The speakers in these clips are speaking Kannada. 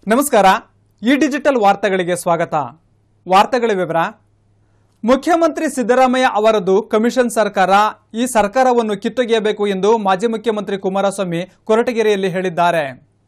ನಮಸ್ಕಾರ ಈ ಡಿಜಿಟಲ್ ವಾರ್ತೆಗಳಿಗೆ ಸ್ವಾಗತ ವಾರ್ತೆಗಳ ವಿವರ ಮುಖ್ಯಮಂತ್ರಿ ಸಿದ್ದರಾಮಯ್ಯ ಅವರದ್ದು ಕಮಿಷನ್ ಸರ್ಕಾರ ಈ ಸರ್ಕಾರವನ್ನು ಕಿತ್ತೊಗೆಯಬೇಕು ಎಂದು ಮಾಜಿ ಮುಖ್ಯಮಂತ್ರಿ ಕುಮಾರಸ್ವಾಮಿ ಕೊರಟಗೆರೆಯಲ್ಲಿ ಹೇಳಿದ್ದಾರೆ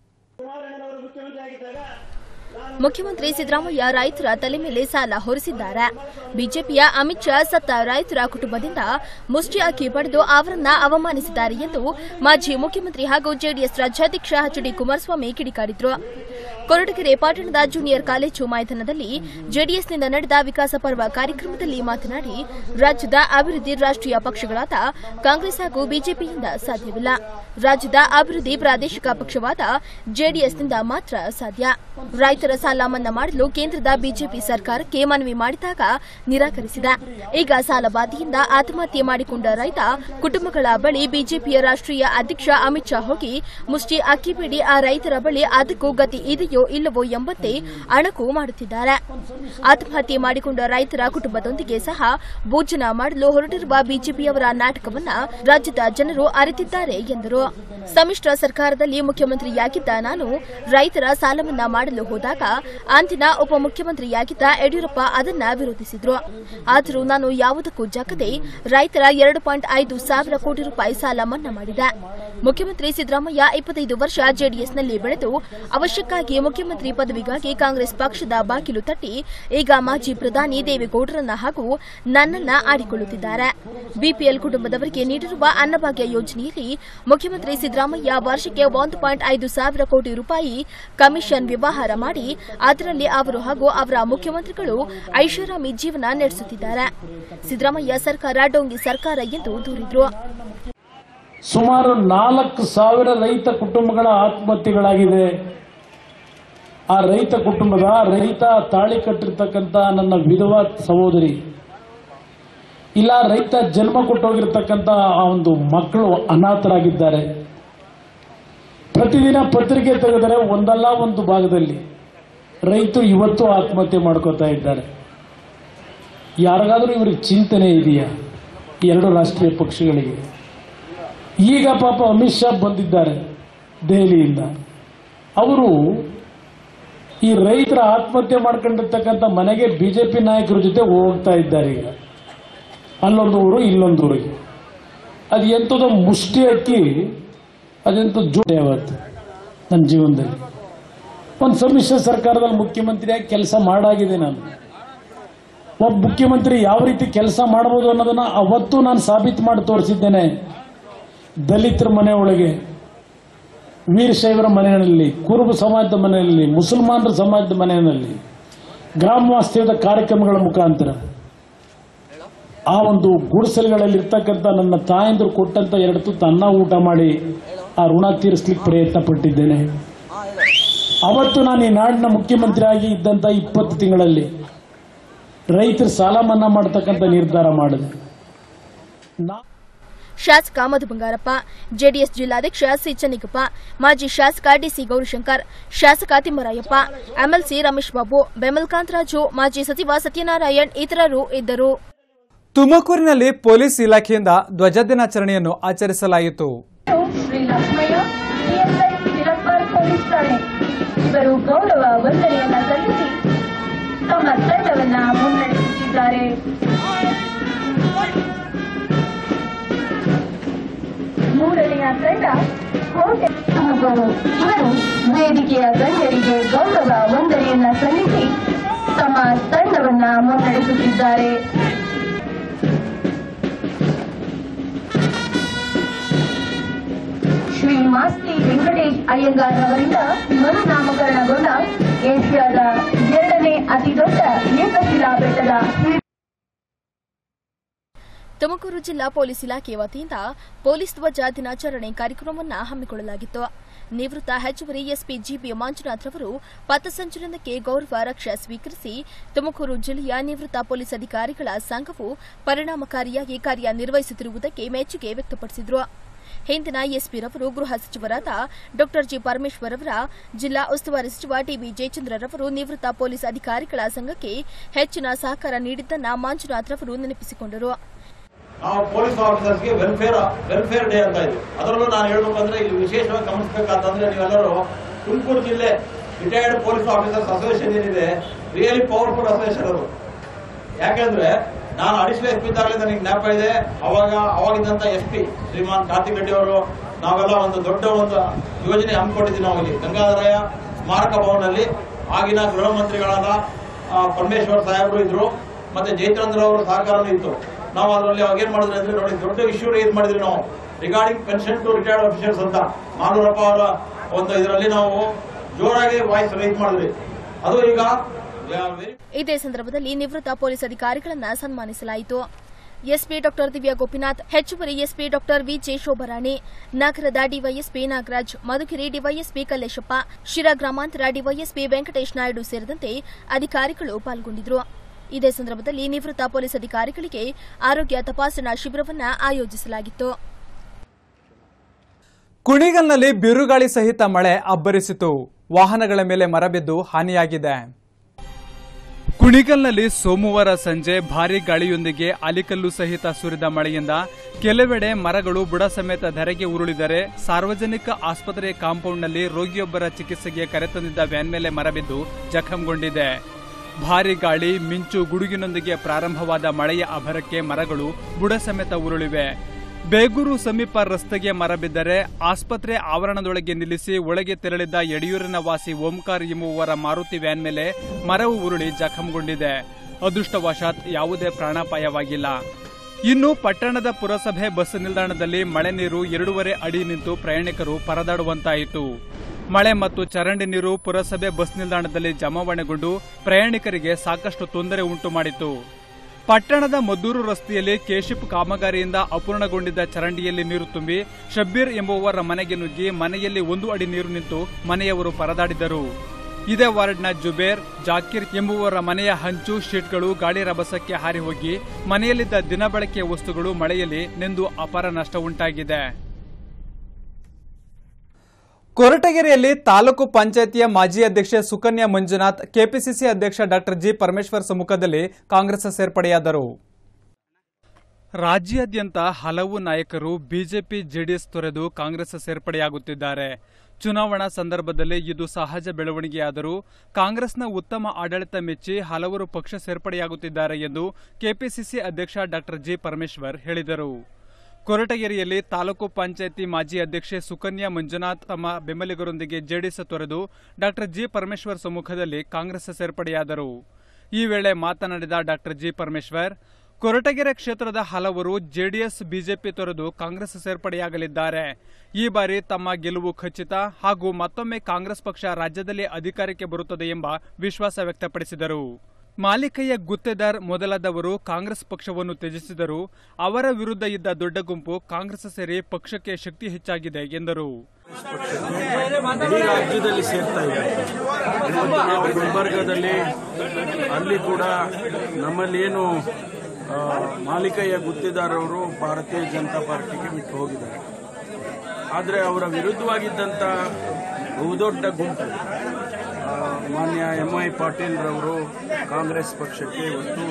ಮುಖ್ಯಮಂತ್ರಿ ಸಿದ್ದರಾಮಯ್ಯ ರೈತರ ತಲೆ ಮೇಲೆ ಸಾಲ ಹೊರಿಸಿದ್ದಾರೆ ಬಿಜೆಪಿಯ ಅಮಿತ್ ಶಾ ಸತ್ತ ರೈತರ ಕುಟುಂಬದಿಂದ ಮುಷ್ಟಿ ಅಕ್ಕಿ ಪಡೆದು ಅವರನ್ನ ಅವಮಾನಿಸಿದ್ದಾರೆ ಎಂದು ಮಾಜಿ ಮುಖ್ಯಮಂತ್ರಿ ಹಾಗೂ ಜೆಡಿಎಸ್ ರಾಜ್ಯಾಧ್ಯಕ್ಷ ಎಚ್ ಡಿ ಕುಮಾರಸ್ವಾಮಿ ಕಿಡಿಕಾರಿದ್ರು ಕೊರಟಗೆರೆ ಪಟ್ಟಣದ ಜೂನಿಯರ್ ಕಾಲೇಜು ಮೈದಾನದಲ್ಲಿ ಜೆಡಿಎಸ್ನಿಂದ ನಡೆದ ವಿಕಾಸ ಪರ್ವ ಕಾರ್ಯಕ್ರಮದಲ್ಲಿ ಮಾತನಾಡಿ ರಾಜ್ಯದ ಅಭಿವೃದ್ಧಿ ರಾಷ್ಟ್ರೀಯ ಪಕ್ಷಗಳಾದ ಕಾಂಗ್ರೆಸ್ ಹಾಗೂ ಬಿಜೆಪಿಯಿಂದ ಸಾಧ್ಯವಿಲ್ಲ ರಾಜ್ಯದ ಅಭಿವೃದ್ಧಿ ಪ್ರಾದೇಶಿಕ ಪಕ್ಷವಾದ ಜೆಡಿಎಸ್ನಿಂದ ಮಾತ್ರ ಸಾಧ್ಯ ರೈತರ ಸಾಲ ಮನ್ನಾ ಮಾಡಲು ಕೇಂದ್ರದ ಬಿಜೆಪಿ ಸರ್ಕಾರಕ್ಕೆ ಮನವಿ ಮಾಡಿದಾಗ ನಿರಾಕರಿಸಿದೆ ಈಗ ಸಾಲಬಾಧೆಯಿಂದ ಆತ್ಮಹತ್ಯೆ ಮಾಡಿಕೊಂಡ ರೈತ ಕುಟುಂಬಗಳ ಬಳಿ ಬಿಜೆಪಿಯ ರಾಷ್ಟ್ರೀಯ ಅಧ್ಯಕ್ಷ ಅಮಿತ್ ಶಾ ಹೋಗಿ ಮುಷ್ಟಿ ಅಕ್ಕಿ ಬೇಡಿ ಆ ರೈತರ ಬಳಿ ಅದಕ್ಕೂ ಗತಿ ಇದೆಯೋ ಇಲ್ಲವೋ ಎಂಬಂತೆ ಅಣಕು ಮಾಡುತ್ತಿದ್ದಾರೆ ಆತ್ಮಹತ್ಯೆ ಮಾಡಿಕೊಂಡ ರೈತರ ಕುಟುಂಬದೊಂದಿಗೆ ಸಹ ಭೋಜನ ಮಾಡಲು ಹೊರಟಿರುವ ಬಿಜೆಪಿಯವರ ನಾಟಕವನ್ನ ರಾಜ್ಯದ ಜನರು ಅರಿತಿದ್ದಾರೆ ಎಂದರು ಸಮ್ಮಿಶ್ರ ಸರ್ಕಾರದಲ್ಲಿ ಮುಖ್ಯಮಂತ್ರಿಯಾಗಿದ್ದ ನಾನು ರೈತರ ಸಾಲ ಮನ್ನಾ ಮಾಡಲು ಹೋದಾಗ ಅಂದಿನ ಉಪಮುಖ್ಯಮಂತ್ರಿಯಾಗಿದ್ದ ಯಡಿಯೂರಪ್ಪ ಅದನ್ನ ವಿರೋಧಿಸಿದ್ರು ಆದರೂ ನಾನು ಯಾವುದಕ್ಕೂ ಜಕ್ಕದೆ ರೈತರ ಎರಡು ಪಾಯಿಂಟ್ ಐದು ಸಾವಿರ ಕೋಟಿ ರೂಪಾಯಿ ಸಾಲ ಮನ್ನಾ ಮಾಡಿದೆ ಮುಖ್ಯಮಂತ್ರಿ ಸಿದ್ದರಾಮಯ್ಯ ಇಪ್ಪತ್ತೈದು ವರ್ಷ ಜೆಡಿಎಸ್ನಲ್ಲಿ ಬೆಳೆದು ಅವಶ್ಯಕ್ಕಾಗಿ ಮುಖ್ಯಮಂತ್ರಿ ಪದವಿಗಾಗಿ ಕಾಂಗ್ರೆಸ್ ಪಕ್ಷದ ಬಾಗಿಲು ತಟ್ಟಿ ಈಗ ಮಾಜಿ ಪ್ರಧಾನಿ ದೇವೇಗೌಡರನ್ನ ಹಾಗೂ ನನ್ನನ್ನ ಆಡಿಕೊಳ್ಳುತ್ತಿದ್ದಾರೆ ಬಿಪಿಎಲ್ ಕುಟುಂಬದವರಿಗೆ ನೀಡಿರುವ ಅನ್ನಭಾಗ್ಯ ಯೋಜನೆಯಲ್ಲಿ ಮುಖ್ಯಮಂತ್ರಿ ಸಿದ್ದರಾಮಯ್ಯ ವರ್ಷಕ್ಕೆ ಒಂದು ಪಾಯಿಂಟ್ ಐದು ಸಾವಿರ ಕೋಟಿ ರೂಪಾಯಿ ಕಮಿಷನ್ ವ್ಯವಹಾರ ಮಾಡಿ ಅದರಲ್ಲಿ ಅವರು ಹಾಗೂ ಅವರ ಮುಖ್ಯಮಂತ್ರಿಗಳು ಐಷಾರಾಮಿ ಜೀವನ ನಡೆಸುತ್ತಿದ್ದಾರೆ ಸಿದ್ದರಾಮಯ್ಯ ಸರ್ಕಾರ ಡೋಂಗಿ ಸರ್ಕಾರ ಎಂದು ದೂರಿದ್ರು ಸುಮಾರು ನಾಲ್ಕು ಸಾವಿರ ರೈತ ಕುಟುಂಬಗಳ ಆತ್ಮಹತ್ಯೆಗಳಾಗಿದೆ ಆ ರೈತ ಕುಟುಂಬದ ರೈತ ತಾಳಿ ಕಟ್ಟಿರ್ತಕ್ಕಂಥ ನನ್ನ ವಿಧವಾ ಸಹೋದರಿ ಇಲ್ಲ ರೈತ ಜನ್ಮ ಕೊಟ್ಟೋಗಿರ್ತಕ್ಕಂಥ ಆ ಒಂದು ಮಕ್ಕಳು ಅನಾಥರಾಗಿದ್ದಾರೆ ಪ್ರತಿದಿನ ಪತ್ರಿಕೆ ತೆಗೆದರೆ ಒಂದಲ್ಲ ಒಂದು ಭಾಗದಲ್ಲಿ ರೈತರು ಇವತ್ತು ಆತ್ಮಹತ್ಯೆ ಮಾಡ್ಕೋತಾ ಇದ್ದಾರೆ ಯಾರಿಗಾದ್ರೂ ಇವ್ರಿಗೆ ಚಿಂತನೆ ಇದೆಯಾ ಎರಡು ರಾಷ್ಟ್ರೀಯ ಪಕ್ಷಗಳಿಗೆ ಈಗ ಪಾಪ ಅಮಿತ್ ಶಾ ಬಂದಿದ್ದಾರೆ ದೆಹಲಿಯಿಂದ ಅವರು ಈ ರೈತರ ಆತ್ಮಹತ್ಯೆ ಮಾಡ್ಕೊಂಡಿರ್ತಕ್ಕಂಥ ಮನೆಗೆ ಬಿಜೆಪಿ ನಾಯಕರ ಜೊತೆ ಹೋಗ್ತಾ ಇದ್ದಾರೆ ಈಗ ಅಲ್ಲೊಂದು ಊರು ಇಲ್ಲೊಂದು ಊರಿಗೆ ಅದು ಎಂಥದೋ ಮುಷ್ಟಿ ಅಕ್ಕಿ ಅದೆಂತ ಜೋಡಿ ಅವತ್ತು ನನ್ನ ಜೀವನದಲ್ಲಿ ಒಂದು ಸಮ್ಮಿಶ್ರ ಸರ್ಕಾರದಲ್ಲಿ ಮುಖ್ಯಮಂತ್ರಿಯಾಗಿ ಕೆಲಸ ಮಾಡಾಗಿದೆ ನಾನು ಒಬ್ಬ ಮುಖ್ಯಮಂತ್ರಿ ಯಾವ ರೀತಿ ಕೆಲಸ ಮಾಡಬಹುದು ಅನ್ನೋದನ್ನ ಅವತ್ತು ನಾನು ಸಾಬೀತು ಮಾಡಿ ತೋರಿಸಿದ್ದೇನೆ ದಲಿತರ ಮನೆ ಒಳಗೆ ವೀರಶೈವರ ಮನೆಯಲ್ಲಿ ಕುರುಬ ಸಮಾಜದ ಮನೆಯಲ್ಲಿ ಮುಸಲ್ಮಾನರ ಸಮಾಜದ ಮನೆಯಲ್ಲಿ ಗ್ರಾಮ ವಾಸ್ತವ್ಯದ ಕಾರ್ಯಕ್ರಮಗಳ ಮುಖಾಂತರ ಆ ಒಂದು ಗುಡಿಸಲುಗಳಲ್ಲಿ ಇರ್ತಕ್ಕಂಥ ನನ್ನ ತಾಯಂದ್ರು ಕೊಟ್ಟಂತ ಎರಡು ತುತ್ತು ಅನ್ನ ಊಟ ಮಾಡಿ ಆ ಋಣ ತೀರಿಸ್ಲಿಕ್ಕೆ ಪ್ರಯತ್ನ ಪಟ್ಟಿದ್ದೇನೆ ಅವತ್ತು ನಾನು ಈ ನಾಡಿನ ಮುಖ್ಯಮಂತ್ರಿ ಆಗಿ ಇದ್ದಂತ ಇಪ್ಪತ್ತು ತಿಂಗಳಲ್ಲಿ ರೈತರ ಸಾಲ ಮನ್ನಾ ಮಾಡತಕ್ಕಂಥ ನಿರ್ಧಾರ ಮಾಡಿದೆ ನಾ- ಶಾಸಕ ಮಧು ಬಂಗಾರಪ್ಪ ಜೆಡಿಎಸ್ ಜಿಲ್ಲಾಧ್ಯಕ್ಷ ಸಿ ಚೆನ್ನಿಗಪ್ಪ ಮಾಜಿ ಶಾಸಕ ಡಿಸಿ ಗೌರಿಶಂಕರ್ ಶಾಸಕ ತಿಮ್ಮರಾಯಪ್ಪ ಎಂಎಲ್ಸಿ ರಮೇಶ್ ಬಾಬು ಬೆಮಲ್ ಕಾಂತರಾಜು ಮಾಜಿ ಸಚಿವ ಸತ್ಯನಾರಾಯಣ್ ಇತರರು ಇದ್ದರು ತುಮಕೂರಿನಲ್ಲಿ ಪೊಲೀಸ್ ಇಲಾಖೆಯಿಂದ ಧ್ವಜ ದಿನಾಚರಣೆಯನ್ನು ಆಚರಿಸಲಾಯಿತು ಶ್ರೀ ಲಕ್ಷ್ಮಯ್ಯ ಪಿಎಸ್ಐ ತಿರಪ್ಪರ್ ಪೊಲೀಸ್ ಠಾಣೆ ಇವರು ಗೌರವ ವಂದನೆಯನ್ನ ಸಲ್ಲಿಸಿ ತಮ್ಮ ತಂಡವನ್ನ ಮುನ್ನಡೆಸುತ್ತಿದ್ದಾರೆ ಮೂರನೆಯ ತಂಡ ಕೋಟೆ ತುಮಕೂರು ಇವರು ವೇದಿಕೆಯ ಗಣ್ಯರಿಗೆ ಗೌರವ ವಂದನೆಯನ್ನ ಸಲ್ಲಿಸಿ ತಮ್ಮ ತಂಡವನ್ನ ಮುನ್ನಡೆಸುತ್ತಿದ್ದಾರೆ ಶ್ರೀ ಮಾಸ್ತಿ ವೆಂಕಟೇಶ್ ಅಯ್ಯಂಗಾರ್ ಅವರಿಂದ ಮರುನಾಮಕರಣಗೊಂಡ ಏಷ್ಯಾದ ಎರಡನೇ ಅತಿ ದೊಡ್ಡ ಏಕಶಿಲಾ ಬೆಟ್ಟದ ಶ್ರೀ ತುಮಕೂರು ಜಿಲ್ಲಾ ಪೊಲೀಸ್ ಇಲಾಖೆ ವತಿಯಿಂದ ಪೊಲೀಸ್ ಧ್ವಜ ದಿನಾಚರಣೆ ಕಾರ್ಯಕ್ರಮವನ್ನು ಹಮ್ಮಿಕೊಳ್ಳಲಾಗಿತ್ತು ನಿವೃತ್ತ ಹೆಚ್ಚುವರಿ ಎಸ್ಪಿ ಜಿಬಿ ಮಂಜುನಾಥ್ ರವರು ಪಥಸಂಚಲನಕ್ಕೆ ಗೌರವ ರಕ್ಷೆ ಸ್ವೀಕರಿಸಿ ತುಮಕೂರು ಜಿಲ್ಲೆಯ ನಿವೃತ್ತ ಪೊಲೀಸ್ ಅಧಿಕಾರಿಗಳ ಸಂಘವು ಪರಿಣಾಮಕಾರಿಯಾಗಿ ಕಾರ್ಯನಿರ್ವಹಿಸುತ್ತಿರುವುದಕ್ಕೆ ಮೆಚ್ಚುಗೆ ವ್ಯಕ್ತಪಡಿಸಿದರು ಹಿಂದಿನ ಎಸ್ಪಿ ರವರು ಗೃಹ ಸಚಿವರಾದ ಡಾ ಜಿ ಪರಮೇಶ್ವರ್ ಅವರ ಜಿಲ್ಲಾ ಉಸ್ತುವಾರಿ ಸಚಿವ ಟಿಬಿ ಜಯಚಂದ್ರರವರು ನಿವೃತ್ತ ಪೊಲೀಸ್ ಅಧಿಕಾರಿಗಳ ಸಂಘಕ್ಕೆ ಹೆಚ್ಚಿನ ಸಹಕಾರ ನೀಡಿದ್ದನ್ನ ಮಂಜುನಾಥ್ ರವರು ನೆನಪಿಸಿಕೊಂಡರು ನಾವು ಪೊಲೀಸ್ ಆಫೀಸರ್ಸ್ಗೆ ವೆಲ್ಫೇರ್ ವೆಲ್ಫೇರ್ ಡೇ ಅಂತ ಇದೆ ಅದರಲ್ಲೂ ನಾನು ಹೇಳ್ಬೇಕು ಅಂದ್ರೆ ಇಲ್ಲಿ ವಿಶೇಷವಾಗಿ ಗಮನಿಸಬೇಕಾದಂದ್ರೆ ನೀವೆಲ್ಲರೂ ತುಮಕೂರು ಜಿಲ್ಲೆ ರಿಟೈರ್ಡ್ ಪೊಲೀಸ್ ಆಫೀಸರ್ಸ್ ಅಸೋಸಿಯೇಷನ್ ಏನಿದೆ ರಿಯಲಿ ಪವರ್ಫುಲ್ ಅಸೋಸಿಯೇಷನ್ ಅದು ಯಾಕೆಂದ್ರೆ ನಾನು ಅಡಿಷನಲ್ ಎಸ್ ಪಿ ಇದ್ದಾಗಲೇ ನನಗೆ ಜ್ಞಾಪ ಇದೆ ಅವಾಗ ಅವಾಗಿದ್ದಂತ ಎಸ್ ಪಿ ಶ್ರೀಮಾನ್ ಕಾರ್ತಿಕ್ ರೆಡ್ಡಿ ಅವರು ನಾವೆಲ್ಲ ಒಂದು ದೊಡ್ಡ ಒಂದು ಯೋಜನೆ ಹಮ್ಮಿಕೊಂಡಿದ್ವಿ ನಾವು ಇಲ್ಲಿ ಗಂಗಾಧರಯ್ಯ ಸ್ಮಾರಕ ಭವನಲ್ಲಿ ಆಗಿನ ಗೃಹ ಮಂತ್ರಿಗಳಾದ ಆ, ಪರಮೇಶ್ವರ್ ಸಾಹೇಬರು ಇದ್ರು ಮತ್ತೆ ಜಯಚಂದ್ರ ಅವರ ಸಹಕಾರನೂ ಇತ್ತು ನಾವು ಅದರಲ್ಲಿ ಅವಾಗ ಏನ್ ಮಾಡಿದ್ರಿ ಅಂದ್ರೆ ನೋಡಿ ದೊಡ್ಡ ಇಶ್ಯೂ ಇದು ಮಾಡಿದ್ರಿ ನಾವು regarding pension to retired officers ಅಂತ ಮಾಲೂರಪ್ಪ ಅವರ ಒಂದು ಇದರಲ್ಲಿ ನಾವು ಜೋರಾಗಿ ವಾಯ್ಸ್ ರೈಸ್ ಮಾಡಿದ್ವಿ ಅದು ಈಗ ವೆರಿ ಇದೇ ಸಂದರ್ಭದಲ್ಲಿ ನಿವೃತ್ತ ಪೊಲೀಸ್ ಅಧಿಕಾರಿಗಳನ್ನ ಸನ್ಮಾನಿಸಲಾಯಿತು ಎಸ್ಪಿ ಡಾಕ್ಟರ್ ದಿವ್ಯಾ ಗೋಪಿನಾಥ್ ಹೆಚ್ಚುವರಿ ಎಸ್ಪಿ ಡಾಕ್ಟರ್ ವಿಜೆ ಶೋಭರಾಣಿ ನಗರದ ಡಿವೈಎಸ್ಪಿ ನಾಗರಾಜ್ ಮಧುಗಿರಿ ಡಿವೈಎಸ್ಪಿ ಕಲ್ಲೇಶಪ್ಪ ಶಿರಾ ಗ್ರಾಮಾಂತರ ಡಿವೈಎಸ್ಪಿ ವೆಂಕಟೇಶ್ ನಾಯ್ಡು ಸೇರಿದಂತೆ ಅಧಿಕಾರಿಗಳು ಪಾಲ್ಗೊಂಡಿದ್ರು ಇದೇ ಸಂದರ್ಭದಲ್ಲಿ ನಿವೃತ್ತ ಪೊಲೀಸ್ ಅಧಿಕಾರಿಗಳಿಗೆ ಆರೋಗ್ಯ ತಪಾಸಣಾ ಶಿಬಿರವನ್ನ ಆಯೋಜಿಸಲಾಗಿತ್ತು ಕುಣಿಗಲ್ನಲ್ಲಿ ಬಿರುಗಾಳಿ ಸಹಿತ ಮಳೆ ಅಬ್ಬರಿಸಿತು ವಾಹನಗಳ ಮೇಲೆ ಮರಬಿದ್ದು ಹಾನಿಯಾಗಿದೆ ಕುಣಿಗಲ್ನಲ್ಲಿ ಸೋಮವಾರ ಸಂಜೆ ಭಾರೀ ಗಾಳಿಯೊಂದಿಗೆ ಅಲಿಕಲ್ಲು ಸಹಿತ ಸುರಿದ ಮಳೆಯಿಂದ ಕೆಲವೆಡೆ ಮರಗಳು ಬುಡ ಸಮೇತ ಧರೆಗೆ ಉರುಳಿದರೆ ಸಾರ್ವಜನಿಕ ಆಸ್ಪತ್ರೆ ಕಾಂಪೌಂಡ್ನಲ್ಲಿ ರೋಗಿಯೊಬ್ಬರ ಚಿಕಿತ್ಸೆಗೆ ಕರೆತಂದಿದ್ದ ವ್ಯಾನ್ ಮೇಲೆ ಮರಬಿದ್ದು ಜಖಂಗೊಂಡಿದೆ ಭಾರೀ ಗಾಳಿ ಮಿಂಚು ಗುಡುಗಿನೊಂದಿಗೆ ಪ್ರಾರಂಭವಾದ ಮಳೆಯ ಅಭರಕ್ಕೆ ಮರಗಳು ಬುಡ ಸಮೇತ ಉರುಳಿವೆ ಬೇಗೂರು ಸಮೀಪ ರಸ್ತೆಗೆ ಮರ ಬಿದ್ದರೆ ಆಸ್ಪತ್ರೆ ಆವರಣದೊಳಗೆ ನಿಲ್ಲಿಸಿ ಒಳಗೆ ತೆರಳಿದ್ದ ಯಡಿಯೂರಿನ ವಾಸಿ ಓಂಕಾರ್ ಎಂಬುವವರ ಮಾರುತಿ ವ್ಯಾನ್ ಮೇಲೆ ಮರವು ಉರುಳಿ ಜಖಂಗೊಂಡಿದೆ ಅದೃಷ್ಟವಶಾತ್ ಯಾವುದೇ ಪ್ರಾಣಾಪಾಯವಾಗಿಲ್ಲ ಇನ್ನು ಪಟ್ಟಣದ ಪುರಸಭೆ ಬಸ್ ನಿಲ್ದಾಣದಲ್ಲಿ ಮಳೆ ನೀರು ಎರಡೂವರೆ ಅಡಿ ನಿಂತು ಪ್ರಯಾಣಿಕರು ಪರದಾಡುವಂತಾಯಿತು ಮಳೆ ಮತ್ತು ಚರಂಡಿ ನೀರು ಪುರಸಭೆ ಬಸ್ ನಿಲ್ದಾಣದಲ್ಲಿ ಜಮಾವಣೆಗೊಂಡು ಪ್ರಯಾಣಿಕರಿಗೆ ಸಾಕಷ್ಟು ತೊಂದರೆ ಉಂಟು ಮಾಡಿತು ಪಟ್ಟಣದ ಮದ್ದೂರು ರಸ್ತೆಯಲ್ಲಿ ಕೇಶಿಪ್ ಕಾಮಗಾರಿಯಿಂದ ಅಪೂರ್ಣಗೊಂಡಿದ್ದ ಚರಂಡಿಯಲ್ಲಿ ನೀರು ತುಂಬಿ ಶಬ್ಬೀರ್ ಎಂಬುವವರ ಮನೆಗೆ ನುಗ್ಗಿ ಮನೆಯಲ್ಲಿ ಒಂದು ಅಡಿ ನೀರು ನಿಂತು ಮನೆಯವರು ಪರದಾಡಿದರು ಇದೇ ವಾರ್ಡ್ನ ಜುಬೇರ್ ಜಾಕೀರ್ ಎಂಬುವರ ಮನೆಯ ಹಂಚು ಶೀಟ್ಗಳು ಗಾಳಿ ರಭಸಕ್ಕೆ ಹಾರಿ ಹೋಗಿ ಮನೆಯಲ್ಲಿದ್ದ ದಿನಬಳಕೆಯ ವಸ್ತುಗಳು ಮಳೆಯಲ್ಲಿ ನೆಂದು ಅಪಾರ ನಷ್ಟ ಉಂಟಾಗಿದೆ ಕೊರಟಗೆರೆಯಲ್ಲಿ ತಾಲೂಕು ಪಂಚಾಯಿತಿಯ ಮಾಜಿ ಅಧ್ಯಕ್ಷೆ ಸುಕನ್ಯಾ ಮಂಜುನಾಥ್ ಕೆಪಿಸಿಸಿ ಅಧ್ಯಕ್ಷ ಡಾಕ್ಟರ್ ಜಿ ಪರಮೇಶ್ವರ್ ಸಮ್ಮುಖದಲ್ಲಿ ಕಾಂಗ್ರೆಸ್ ಸೇರ್ಪಡೆಯಾದರು ರಾಜ್ಯಾದ್ಯಂತ ಹಲವು ನಾಯಕರು ಬಿಜೆಪಿ ಜೆಡಿಎಸ್ ತೊರೆದು ಕಾಂಗ್ರೆಸ್ ಸೇರ್ಪಡೆಯಾಗುತ್ತಿದ್ದಾರೆ ಚುನಾವಣಾ ಸಂದರ್ಭದಲ್ಲಿ ಇದು ಸಹಜ ಬೆಳವಣಿಗೆಯಾದರೂ ಕಾಂಗ್ರೆಸ್ನ ಉತ್ತಮ ಆಡಳಿತ ಮೆಚ್ಚಿ ಹಲವರು ಪಕ್ಷ ಸೇರ್ಪಡೆಯಾಗುತ್ತಿದ್ದಾರೆ ಎಂದು ಕೆಪಿಸಿಸಿ ಅಧ್ಯಕ್ಷ ಡಾಕ್ಟರ್ ಜಿ ಪರಮೇಶ್ವರ್ ಹೇಳಿದರು ಕೊರಟಗೆರೆಯಲ್ಲಿ ತಾಲೂಕು ಪಂಚಾಯಿತಿ ಮಾಜಿ ಅಧ್ಯಕ್ಷೆ ಸುಕನ್ಯಾ ಮಂಜುನಾಥ್ ತಮ್ಮ ಬೆಂಬಲಿಗರೊಂದಿಗೆ ಜೆಡಿಎಸ್ ತೊರೆದು ಡಾಕ್ಟರ್ ಜಿ ಪರಮೇಶ್ವರ್ ಸಮ್ಮುಖದಲ್ಲಿ ಕಾಂಗ್ರೆಸ್ ಸೇರ್ಪಡೆಯಾದರು ಈ ವೇಳೆ ಮಾತನಾಡಿದ ಡಾಕ್ಟರ್ ಜಿ ಪರಮೇಶ್ವರ್ ಕೊರಟಗೆರೆ ಕ್ಷೇತ್ರದ ಹಲವರು ಜೆಡಿಎಸ್ ಬಿಜೆಪಿ ತೊರೆದು ಕಾಂಗ್ರೆಸ್ ಸೇರ್ಪಡೆಯಾಗಲಿದ್ದಾರೆ ಈ ಬಾರಿ ತಮ್ಮ ಗೆಲುವು ಖಚಿತ ಹಾಗೂ ಮತ್ತೊಮ್ಮೆ ಕಾಂಗ್ರೆಸ್ ಪಕ್ಷ ರಾಜ್ಯದಲ್ಲಿ ಅಧಿಕಾರಕ್ಕೆ ಬರುತ್ತದೆ ಎಂಬ ವಿಶ್ವಾಸ ವ್ಯಕ್ತಪಡಿಸಿದರು ಮಾಲಿಕಯ್ಯ ಗುತ್ತೇದಾರ್ ಮೊದಲಾದವರು ಕಾಂಗ್ರೆಸ್ ಪಕ್ಷವನ್ನು ತ್ಯಜಿಸಿದರು ಅವರ ವಿರುದ್ಧ ಇದ್ದ ದೊಡ್ಡ ಗುಂಪು ಕಾಂಗ್ರೆಸ್ ಸೇರಿ ಪಕ್ಷಕ್ಕೆ ಶಕ್ತಿ ಹೆಚ್ಚಾಗಿದೆ ಎಂದರು ಇಡೀ ರಾಜ್ಯದಲ್ಲಿ ಸೇರ್ತಾ ಇದೆ ಇವತ್ತು ನಾವು ಗುಲ್ಬರ್ಗದಲ್ಲಿ ಅಲ್ಲಿ ಕೂಡ ನಮ್ಮಲ್ಲಿ ಏನು ಆ, ಮಾಲಿಕಯ್ಯ ಗುತ್ತಿದಾರವರು ಭಾರತೀಯ ಜನತಾ ಪಾರ್ಟಿಗೆ ಬಿಟ್ಟು ಹೋಗಿದ್ದಾರೆ ಆದರೆ ಅವರ ವಿರುದ್ಧವಾಗಿದ್ದಂಥ ಬಹುದೊಡ್ಡ ಗುಂಪು ಆ, ಮಾನ್ಯ ಎಂ ಐ ಪಾಟೀಲ್ರವರು ಕಾಂಗ್ರೆಸ್ ಪಕ್ಷಕ್ಕೆ ಇವತ್ತು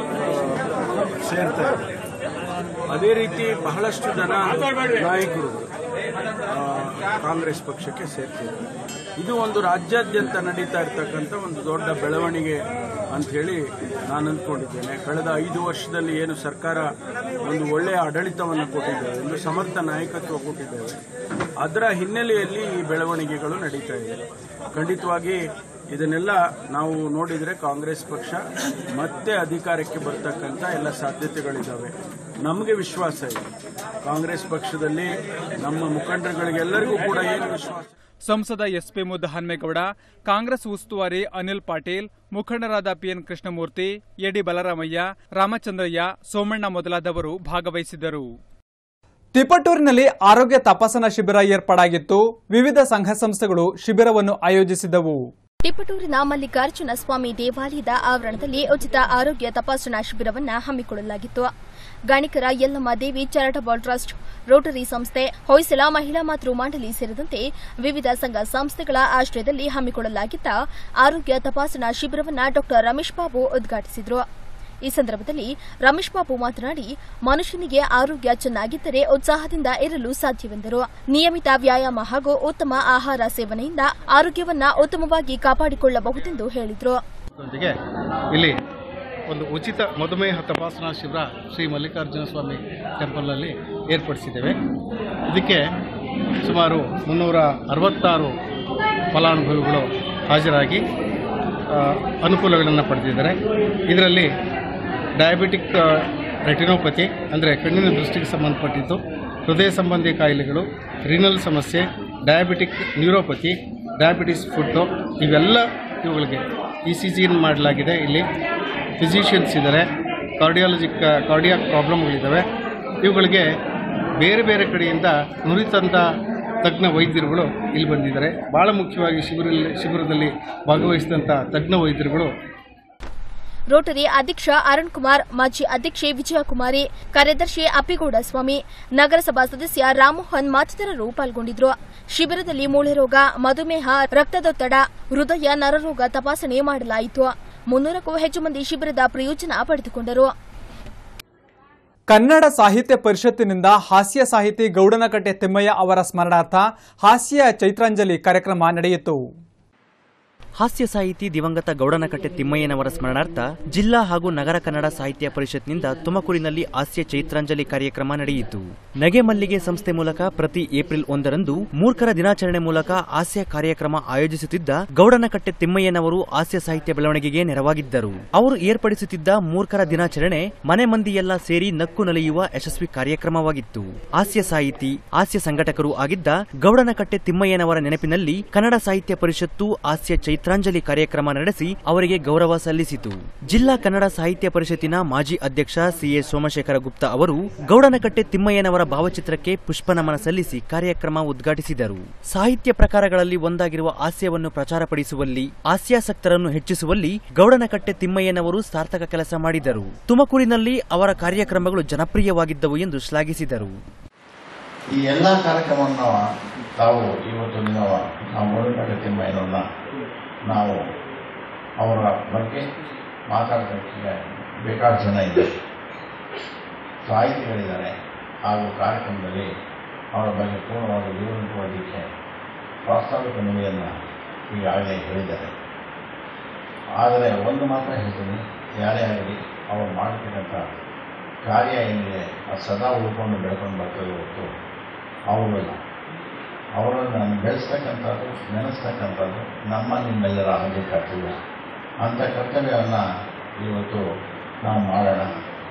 ಆ, ಸೇರ್ತಾ ಇದ್ದಾರೆ ಅದೇ ರೀತಿ ಬಹಳಷ್ಟು ಜನ ನಾಯಕರು ಆ, ಕಾಂಗ್ರೆಸ್ ಪಕ್ಷಕ್ಕೆ ಸೇರ್ತಿದ್ದಾರೆ ಇದು ಒಂದು ರಾಜ್ಯಾದ್ಯಂತ ನಡೀತಾ ಇರ್ತಕ್ಕಂಥ ಒಂದು ದೊಡ್ಡ ಬೆಳವಣಿಗೆ ಅಂತ ಹೇಳಿ ನಾನು ಅಂದ್ಕೊಂಡಿದ್ದೇನೆ ಕಳೆದ ಐದು ವರ್ಷದಲ್ಲಿ ಏನು ಸರ್ಕಾರ ಒಂದು ಒಳ್ಳೆಯ ಆಡಳಿತವನ್ನು ಕೊಟ್ಟಿದ್ದೇವೆ ಒಂದು ಸಮರ್ಥ ನಾಯಕತ್ವ ಕೊಟ್ಟಿದ್ದೇವೆ ಅದರ ಹಿನ್ನೆಲೆಯಲ್ಲಿ ಈ ಬೆಳವಣಿಗೆಗಳು ನಡೀತಾ ಇದೆ ಖಂಡಿತವಾಗಿ ಇದನ್ನೆಲ್ಲ ನಾವು ನೋಡಿದರೆ ಕಾಂಗ್ರೆಸ್ ಪಕ್ಷ ಮತ್ತೆ ಅಧಿಕಾರಕ್ಕೆ ಬರ್ತಕ್ಕಂಥ ಎಲ್ಲ ಸಾಧ್ಯತೆಗಳಿದ್ದಾವೆ ನಮಗೆ ವಿಶ್ವಾಸ ಇದೆ ಕಾಂಗ್ರೆಸ್ ಪಕ್ಷದಲ್ಲಿ ನಮ್ಮ ಮುಖಂಡರುಗಳಿಗೆಲ್ಲರಿಗೂ ಕೂಡ ಏನು ವಿಶ್ವಾಸ ಸಂಸದ ಎಸ್ಪಿ ಮುದ್ದಹನ್ಮೇಗೌಡ ಕಾಂಗ್ರೆಸ್ ಉಸ್ತುವಾರಿ ಅನಿಲ್ ಪಾಟೀಲ್ ಮುಖಂಡರಾದ ಪಿಎನ್ ಕೃಷ್ಣಮೂರ್ತಿ ಎಡಿ ಬಲರಾಮಯ್ಯ ರಾಮಚಂದ್ರಯ್ಯ ಸೋಮಣ್ಣ ಮೊದಲಾದವರು ಭಾಗವಹಿಸಿದ್ದರು ತಿಪಟೂರಿನಲ್ಲಿ ಆರೋಗ್ಯ ತಪಾಸಣಾ ಶಿಬಿರ ಏರ್ಪಾಡಾಗಿತ್ತು ವಿವಿಧ ಸಂಘ ಸಂಸ್ಥೆಗಳು ಶಿಬಿರವನ್ನು ಆಯೋಜಿಸಿದವು ತಿಪಟೂರಿನ ಮಲ್ಲಿಕಾರ್ಜುನ ಸ್ವಾಮಿ ದೇವಾಲಯದ ಆವರಣದಲ್ಲಿ ಉಚಿತ ಆರೋಗ್ಯ ತಪಾಸಣಾ ಶಿಬಿರವನ್ನು ಹಮ್ಮಿಕೊಳ್ಳಲಾಗಿತ್ತು ಗಾಣಿಕರ Yellamma Devi charitable trust Rotary ಸಂಸ್ಥೆ ಹೊಯ್ಸಳ ಮಹಿಳಾ ಮಾತೃ ಮಂಡಳಿ ಸೇರಿದಂತೆ ವಿವಿಧ ಸಂಘ ಸಂಸ್ಥೆಗಳ ಆಶ್ರಯದಲ್ಲಿ ಹಮ್ಮಿಕೊಳ್ಳಲಾಗಿದ್ದ ಆರೋಗ್ಯ ತಪಾಸಣಾ ಶಿಬಿರವನ್ನು ಡಾ ರಮೇಶ್ ಬಾಬು ಉದ್ಘಾಟಿಸಿದರು ಈ ಸಂದರ್ಭದಲ್ಲಿ ರಮೇಶ್ ಬಾಬು ಮಾತನಾಡಿ ಮನುಷ್ಯನಿಗೆ ಆರೋಗ್ಯ ಚೆನ್ನಾಗಿದ್ದರೆ ಉತ್ಸಾಹದಿಂದ ಇರಲು ಸಾಧ್ಯವೆಂದರು ನಿಯಮಿತ ವ್ಯಾಯಾಮ ಹಾಗೂ ಉತ್ತಮ ಆಹಾರ ಸೇವನೆಯಿಂದ ಆರೋಗ್ಯವನ್ನ ಉತ್ತಮವಾಗಿ ಕಾಪಾಡಿಕೊಳ್ಳಬಹುದೆಂದು ಹೇಳಿದರು ಜೊತೆಗೆ ಇಲ್ಲಿ ಒಂದು ಉಚಿತ ಮಧುಮೇಹ ತಪಾಸಣಾ ಶಿಬಿರ ಶ್ರೀ ಮಲ್ಲಿಕಾರ್ಜುನ ಸ್ವಾಮಿ ಟೆಂಪಲ್ನಲ್ಲಿ ಏರ್ಪಡಿಸಿದ್ದೇವೆ ಇದಕ್ಕೆ ಸುಮಾರು ಮುನ್ನೂರ ಅರವತ್ತಾರು ಫಲಾನುಭವಿಗಳು ಹಾಜರಾಗಿ ಆ, ಅನುಕೂಲಗಳನ್ನು ಪಡೆದಿದ್ದಾರೆ ಇದರಲ್ಲಿ ಡಯಾಬಿಟಿಕ್ ರೆಟಿನೋಪತಿ ಅಂದರೆ ಕಣ್ಣಿನ ದೃಷ್ಟಿಗೆ ಸಂಬಂಧಪಟ್ಟಿದ್ದು ಹೃದಯ ಸಂಬಂಧಿ ಕಾಯಿಲೆಗಳು ರಿನಲ್ ಸಮಸ್ಯೆ ಡಯಾಬಿಟಿಕ್ ನ್ಯೂರೋಪತಿ ಡಯಾಬಿಟಿಸ್ ಫುಡ್ಡು ಇವೆಲ್ಲ ಇವುಗಳಿಗೆ ಇ ಸಿ ಜಿ ಮಾಡಲಾಗಿದೆ ಇಲ್ಲಿ ಫಿಸಿಷಿಯನ್ಸ್ ಇದ್ದಾರೆ ಕಾರ್ಡಿಯಾಲಜಿಕ್ ಕಾರ್ಡಿಯಾಕ್ ಪ್ರಾಬ್ಲಮ್ಗಳಿದ್ದಾವೆ ಇವುಗಳಿಗೆ ಬೇರೆ ಬೇರೆ ಕಡೆಯಿಂದ ನುರಿತಂಥ ತಜ್ಞ ವೈದ್ಯರುಗಳು ಇಲ್ಲಿ ಬಂದಿದ್ದಾರೆ ಭಾಳ ಮುಖ್ಯವಾಗಿ ಶಿಬಿರಲ್ಲಿ ಶಿಬಿರದಲ್ಲಿ ಭಾಗವಹಿಸಿದಂಥ ತಜ್ಞ ವೈದ್ಯರುಗಳು ರೋಟರಿ ಅಧ್ಯಕ್ಷ ಅರುಣ್ ಕುಮಾರ್ ಮಾಜಿ ಅಧ್ಯಕ್ಷೆ ವಿಜಯಕುಮಾರಿ ಕಾರ್ಯದರ್ಶಿ ಅಪ್ಪಿಗೌಡ ಸ್ವಾಮಿ ನಗರಸಭಾ ಸದಸ್ಯ ರಾಮಮೋಹನ್ ಮತ್ತಿತರರು ಪಾಲ್ಗೊಂಡಿದ್ರು ಶಿಬಿರದಲ್ಲಿ ಮೂಳೆ ರೋಗ ಮಧುಮೇಹ ರಕ್ತದೊತ್ತಡ ಹೃದಯ ನರರೋಗ ತಪಾಸಣೆ ಮಾಡಲಾಯಿತು ಮುನ್ನೂರಕ್ಕೂ ಹೆಚ್ಚು ಮಂದಿ ಶಿಬಿರದ ಪ್ರಯೋಜನ ಪಡೆದುಕೊಂಡರು ಕನ್ನಡ ಸಾಹಿತ್ಯ ಪರಿಷತ್ತಿನಿಂದ ಹಾಸ್ಯ ಸಾಹಿತಿ ಗೌಡನಕಟ್ಟೆ ತಿಮ್ಮಯ್ಯ ಅವರ ಸ್ಮರಣಾರ್ಥ ಹಾಸ್ಯ ಚೈತ್ರಾಂಜಲಿ ಕಾರ್ಯಕ್ರಮ ನಡೆಯಿತು ಹಾಸ್ಯ ಸಾಹಿತಿ ದಿವಂಗತ ಗೌಡನಕಟ್ಟೆ ತಿಮ್ಮಯ್ಯನವರ ಸ್ಮರಣಾರ್ಥ ಜಿಲ್ಲಾ ಹಾಗೂ ನಗರ ಕನ್ನಡ ಸಾಹಿತ್ಯ ಪರಿಷತ್ನಿಂದ ತುಮಕೂರಿನಲ್ಲಿ ಹಾಸ್ಯ ಚೈತ್ರಾಂಜಲಿ ಕಾರ್ಯಕ್ರಮ ನಡೆಯಿತು ನಗೆ ಮಲ್ಲಿಗೆ ಸಂಸ್ಥೆ ಮೂಲಕ ಪ್ರತಿ ಏಪ್ರಿಲ್ ಒಂದರಂದು ಮೂರ್ಖರ ದಿನಾಚರಣೆ ಮೂಲಕ ಹಾಸ್ಯ ಕಾರ್ಯಕ್ರಮ ಆಯೋಜಿಸುತ್ತಿದ್ದ ಗೌಡನಕಟ್ಟೆ ತಿಮ್ಮಯ್ಯನವರು ಹಾಸ್ಯ ಸಾಹಿತ್ಯ ಬೆಳವಣಿಗೆಗೆ ನೆರವಾಗಿದ್ದರು ಅವರು ಏರ್ಪಡಿಸುತ್ತಿದ್ದ ಮೂರ್ಖರ ದಿನಾಚರಣೆ ಮನೆ ಮಂದಿಯೆಲ್ಲ ಸೇರಿ ನಕ್ಕು ನಲಿಯುವ ಯಶಸ್ವಿ ಕಾರ್ಯಕ್ರಮವಾಗಿತ್ತು ಹಾಸ್ಯ ಸಾಹಿತಿ ಹಾಸ್ಯ ಸಂಘಟಕರು ಆಗಿದ್ದ ಗೌಡನಕಟ್ಟೆ ತಿಮ್ಮಯ್ಯನವರ ನೆನಪಿನಲ್ಲಿ ಕನ್ನಡ ಸಾಹಿತ್ಯ ಪರಿಷತ್ತು ಹಾಸ್ಯ ಚೈತ್ರಾಂಜಲಿ ಕಾರ್ಯಕ್ರಮ ನಡೆಸಿ ಅವರಿಗೆ ಗೌರವ ಸಲ್ಲಿಸಿತು ಜಿಲ್ಲಾ ಕನ್ನಡ ಸಾಹಿತ್ಯ ಪರಿಷತ್ತಿನ ಮಾಜಿ ಅಧ್ಯಕ್ಷ ಸಿಎ ಸೋಮಶೇಖರ ಗುಪ್ತಾ ಅವರು ಗೌಡನಕಟ್ಟೆ ತಿಮ್ಮಯ್ಯನವರ ಭಾವಚಿತ್ರಕ್ಕೆ ಪುಷ್ಪನಮನ ಸಲ್ಲಿಸಿ ಕಾರ್ಯಕ್ರಮ ಉದ್ಘಾಟಿಸಿದರು ಸಾಹಿತ್ಯ ಪ್ರಕಾರಗಳಲ್ಲಿ ಒಂದಾಗಿರುವ ಹಾಸ್ಯವನ್ನು ಪ್ರಚಾರಪಡಿಸುವಲ್ಲಿ ಹಾಸ್ಯಾಸಕ್ತರನ್ನು ಹೆಚ್ಚಿಸುವಲ್ಲಿ ಗೌಡನಕಟ್ಟೆ ತಿಮ್ಮಯ್ಯನವರು ಸಾರ್ಥಕ ಕೆಲಸ ಮಾಡಿದರು ತುಮಕೂರಿನಲ್ಲಿ ಅವರ ಕಾರ್ಯಕ್ರಮಗಳು ಜನಪ್ರಿಯವಾಗಿದ್ದವು ಎಂದು ಶ್ಲಾಘಿಸಿದರು ಈ ಎಲ್ಲ ಕಾರ್ಯಕ್ರಮವನ್ನು ತಾವು ಇವತ್ತು ನೀವು ನಾವು ಮುರುಘಾಟ ತಿಮ್ಮಯ್ಯನವ್ರನ್ನ ನಾವು ಅವರ ಬಗ್ಗೆ ಮಾತಾಡೋದಕ್ಕೆ ಬೇಕಾದ ಜನ ಇದ್ದಾರೆ ಸಾಹಿತಿಗಳಿದ್ದಾರೆ ಹಾಗೂ ಕಾರ್ಯಕ್ರಮದಲ್ಲಿ ಅವರ ಬಗ್ಗೆ ಪೂರ್ಣವಾದ ವಿವರಣೆ ಕೊಡೋದಕ್ಕೆ ಪ್ರಾಸ್ತಾವಿಕ ನುಡಿಯನ್ನು ಈಗಾಗಲೇ ಹೇಳಿದ್ದಾರೆ ಆದರೆ ಒಂದು ಮಾತ್ರ ಹೇಳ್ತೀನಿ ಯಾರೇ ಆಗಲಿ ಅವರು ಮಾಡತಕ್ಕಂಥ ಕಾರ್ಯ ಏನಿದೆ ಅದು ಸದಾ ಉಳ್ಕೊಂಡು ಬೆಳ್ಕೊಂಡು ಬರ್ತದೆ ಹೊರತು ಅವರಲ್ಲ ಅವರನ್ನು ಬೆಳೆಸ್ತಕ್ಕಂಥದ್ದು ನೆನೆಸ್ತಕ್ಕಂಥದ್ದು ನಮ್ಮ ನಿಮ್ಮೆಲ್ಲರ ಹಾಗೆ ಕರ್ತವ್ಯ ಅಂಥ ಕರ್ತವ್ಯವನ್ನು ಇವತ್ತು ನಾವು ಮಾಡೋಣ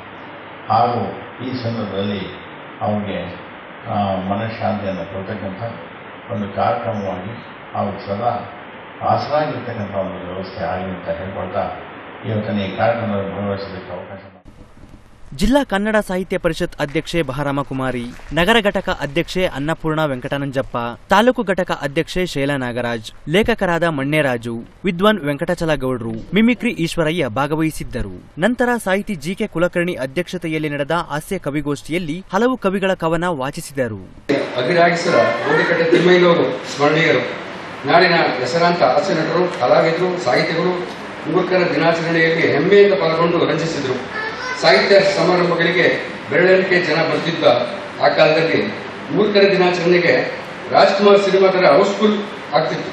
ಹಾಗೂ ಈ ಸಂದರ್ಭದಲ್ಲಿ ಅವ್ರಿಗೆ ಆ, ಮನಃಶಾಂತಿಯನ್ನು ಕೊಡ್ತಕ್ಕಂಥ ಒಂದು ಕಾರ್ಯಕ್ರಮವಾಗಿ ಅವ್ರಿಗೆ ಸದಾ ಆಸರಾಗಿರ್ತಕ್ಕಂಥ ಒಂದು ವ್ಯವಸ್ಥೆ ಆಗಲಿ ಅಂತ ಹೇಳ್ಕೊಳ್ತಾ ಇವತ್ತಿನ ಈ ಕಾರ್ಯಕ್ರಮದಲ್ಲಿ ಭಾಗವಹಿಸೋದಕ್ಕೆ ಅವಕಾಶ ಮಾಡಿ ಜಿಲ್ಲಾ ಕನ್ನಡ ಸಾಹಿತ್ಯ ಪರಿಷತ್ ಅಧ್ಯಕ್ಷೆ ಬಹರಾಮಕುಮಾರಿ ನಗರ ಘಟಕ ಅಧ್ಯಕ್ಷೆ ಅನ್ನಪೂರ್ಣ ವೆಂಕಟಾನಂಜಪ್ಪ ತಾಲೂಕು ಘಟಕ ಅಧ್ಯಕ್ಷೆ ಶೈಲಾ ನಾಗರಾಜ್ ಲೇಖಕರಾದ ಮಣ್ಣೇರಾಜು ವಿದ್ವಾನ್ ವೆಂಕಟಾಚಲಗೌಡ್ರು ಮಿಮಿಕ್ರಿ ಈಶ್ವರಯ್ಯ ಭಾಗವಹಿಸಿದ್ದರು ನಂತರ ಸಾಹಿತಿ ಜಿಕೆ ಕುಲಕರ್ಣಿ ಅಧ್ಯಕ್ಷತೆಯಲ್ಲಿ ನಡೆದ ಹಾಸ್ಯ ಕವಿಗೋಷ್ಠಿಯಲ್ಲಿ ಹಲವು ಕವಿಗಳ ಕವನ ವಾಚಿಸಿದರು ಅಭಿರಾಗಿಸರ ಗೋಡಿಕಟ್ಟೆ ತಿಮ್ಮಯ್ಯನವರು ಸ್ಮರಣೀಯರು ನಾಡಿನ ಹೆಸರಾಂತ ಹಾಸ್ಯ ನಟರು ಕಲಾವಿದರು ಸಾಹಿತಿಗಳು ಮೂರ್ಖರ ದಿನಾಚರಣೆಯಲ್ಲಿ ಹೆಮ್ಮೆಯಿಂದ ಪಾಲ್ಗೊಂಡು ರಂಜಿಸಿದರು ಸಾಹಿತ್ಯ ಸಮಾರಂಭಗಳಿಗೆ ಬೆರಳೆಣಿಕೆ ಜನ ಬರ್ತಿದ್ದ ಆ ಕಾಲದಲ್ಲಿ ಮೂರ್ಖರ ದಿನಾಚರಣೆಗೆ ರಾಜ್ಕುಮಾರ್ ಸಿನಿಮಾ ಥರ ಹೌಸ್ಫುಲ್ ಆಗ್ತಿತ್ತು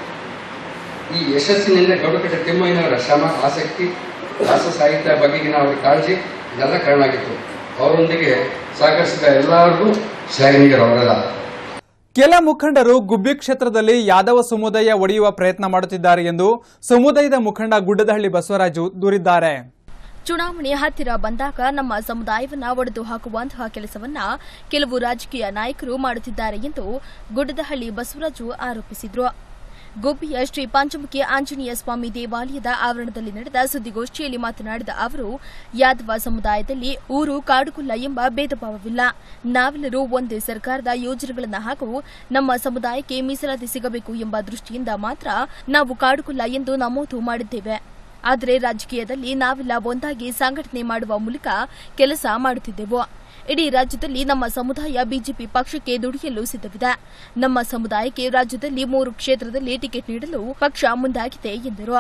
ಈ ಯಶಸ್ಸಿನಿಂದ ಗೌಡಕಟ್ಟೆ ತಿಮ್ಮಯ್ಯನವರ ಶ್ರಮ ಆಸಕ್ತಿ ಹಾಸ್ಯ ಸಾಹಿತ್ಯ ಬಗೆಗಿನ ಅವರ ಕಾಳಜಿ ಇದೆಲ್ಲ ಕಾರಣ ಆಗಿತ್ತು ಅವರೊಂದಿಗೆ ಸಹಕರಿಸಿದ ಎಲ್ಲರಿಗೂ ಶ್ಲಾಘನೀಯರು ಅವರೆಲ್ಲ ಕೆಲ ಮುಖಂಡರು ಗುಬ್ಬಿ ಕ್ಷೇತ್ರದಲ್ಲಿ ಯಾದವ ಸಮುದಾಯ ಒಡೆಯುವ ಪ್ರಯತ್ನ ಮಾಡುತ್ತಿದ್ದಾರೆ ಎಂದು ಸಮುದಾಯದ ಮುಖಂಡ ಗುಡ್ಡದಹಳ್ಳಿ ಬಸವರಾಜು ದೂರಿದ್ದಾರೆ ಚುನಾವಣೆ ಹತ್ತಿರ ಬಂದಾಗ ನಮ್ಮ ಸಮುದಾಯವನ್ನ ಒಡೆದು ಹಾಕುವಂತಹ ಕೆಲಸವನ್ನ ಕೆಲವು ರಾಜಕೀಯ ನಾಯಕರು ಮಾಡುತ್ತಿದ್ದಾರೆ ಎಂದು ಗುಡ್ಡದಹಳ್ಳಿ ಬಸವರಾಜು ಆರೋಪಿಸಿದರು ಗುಬ್ಬಿಯ ಶ್ರೀ ಪಂಚಮುಖಿ ಆಂಜನೇಯ ಸ್ವಾಮಿ ದೇವಾಲಯದ ಆವರಣದಲ್ಲಿ ನಡೆದ ಸುದ್ದಿಗೋಷ್ಠಿಯಲ್ಲಿ ಮಾತನಾಡಿದ ಅವರು ಯಾದವ ಸಮುದಾಯದಲ್ಲಿ ಊರು ಕಾಡುಗುಲ್ಲ ಎಂಬ ಭೇದ ಭಾವವಿಲ್ಲ ನಾವೆಲ್ಲರೂ ಒಂದೇ ಸರ್ಕಾರದ ಯೋಜನೆಗಳನ್ನು ಹಾಗೂ ನಮ್ಮ ಸಮುದಾಯಕ್ಕೆ ಮೀಸಲಾತಿ ಸಿಗಬೇಕು ಎಂಬ ದೃಷ್ಟಿಯಿಂದ ಮಾತ್ರ ನಾವು ಕಾಡುಗುಲ್ಲ ಎಂದು ನಮೂದು ಮಾಡಿದ್ದೇವೆ ಆದರೆ ರಾಜಕೀಯದಲ್ಲಿ ನಾವೆಲ್ಲ ಒಂದಾಗಿ ಸಂಘಟನೆ ಮಾಡುವ ಮೂಲಕ ಕೆಲಸ ಮಾಡುತ್ತಿದ್ದೆವು ಇಡೀ ರಾಜ್ಯದಲ್ಲಿ ನಮ್ಮ ಸಮುದಾಯ ಬಿಜೆಪಿ ಪಕ್ಷಕ್ಕೆ ದುಡಿಯಲು ಸಿದ್ಧವಿದೆ ನಮ್ಮ ಸಮುದಾಯಕ್ಕೆ ರಾಜ್ಯದಲ್ಲಿ ಮೂರು ಕ್ಷೇತ್ರದಲ್ಲಿ ಟಿಕೆಟ್ ನೀಡಲು ಪಕ್ಷ ಮುಂದಾಗಿದೆ ಎಂದರು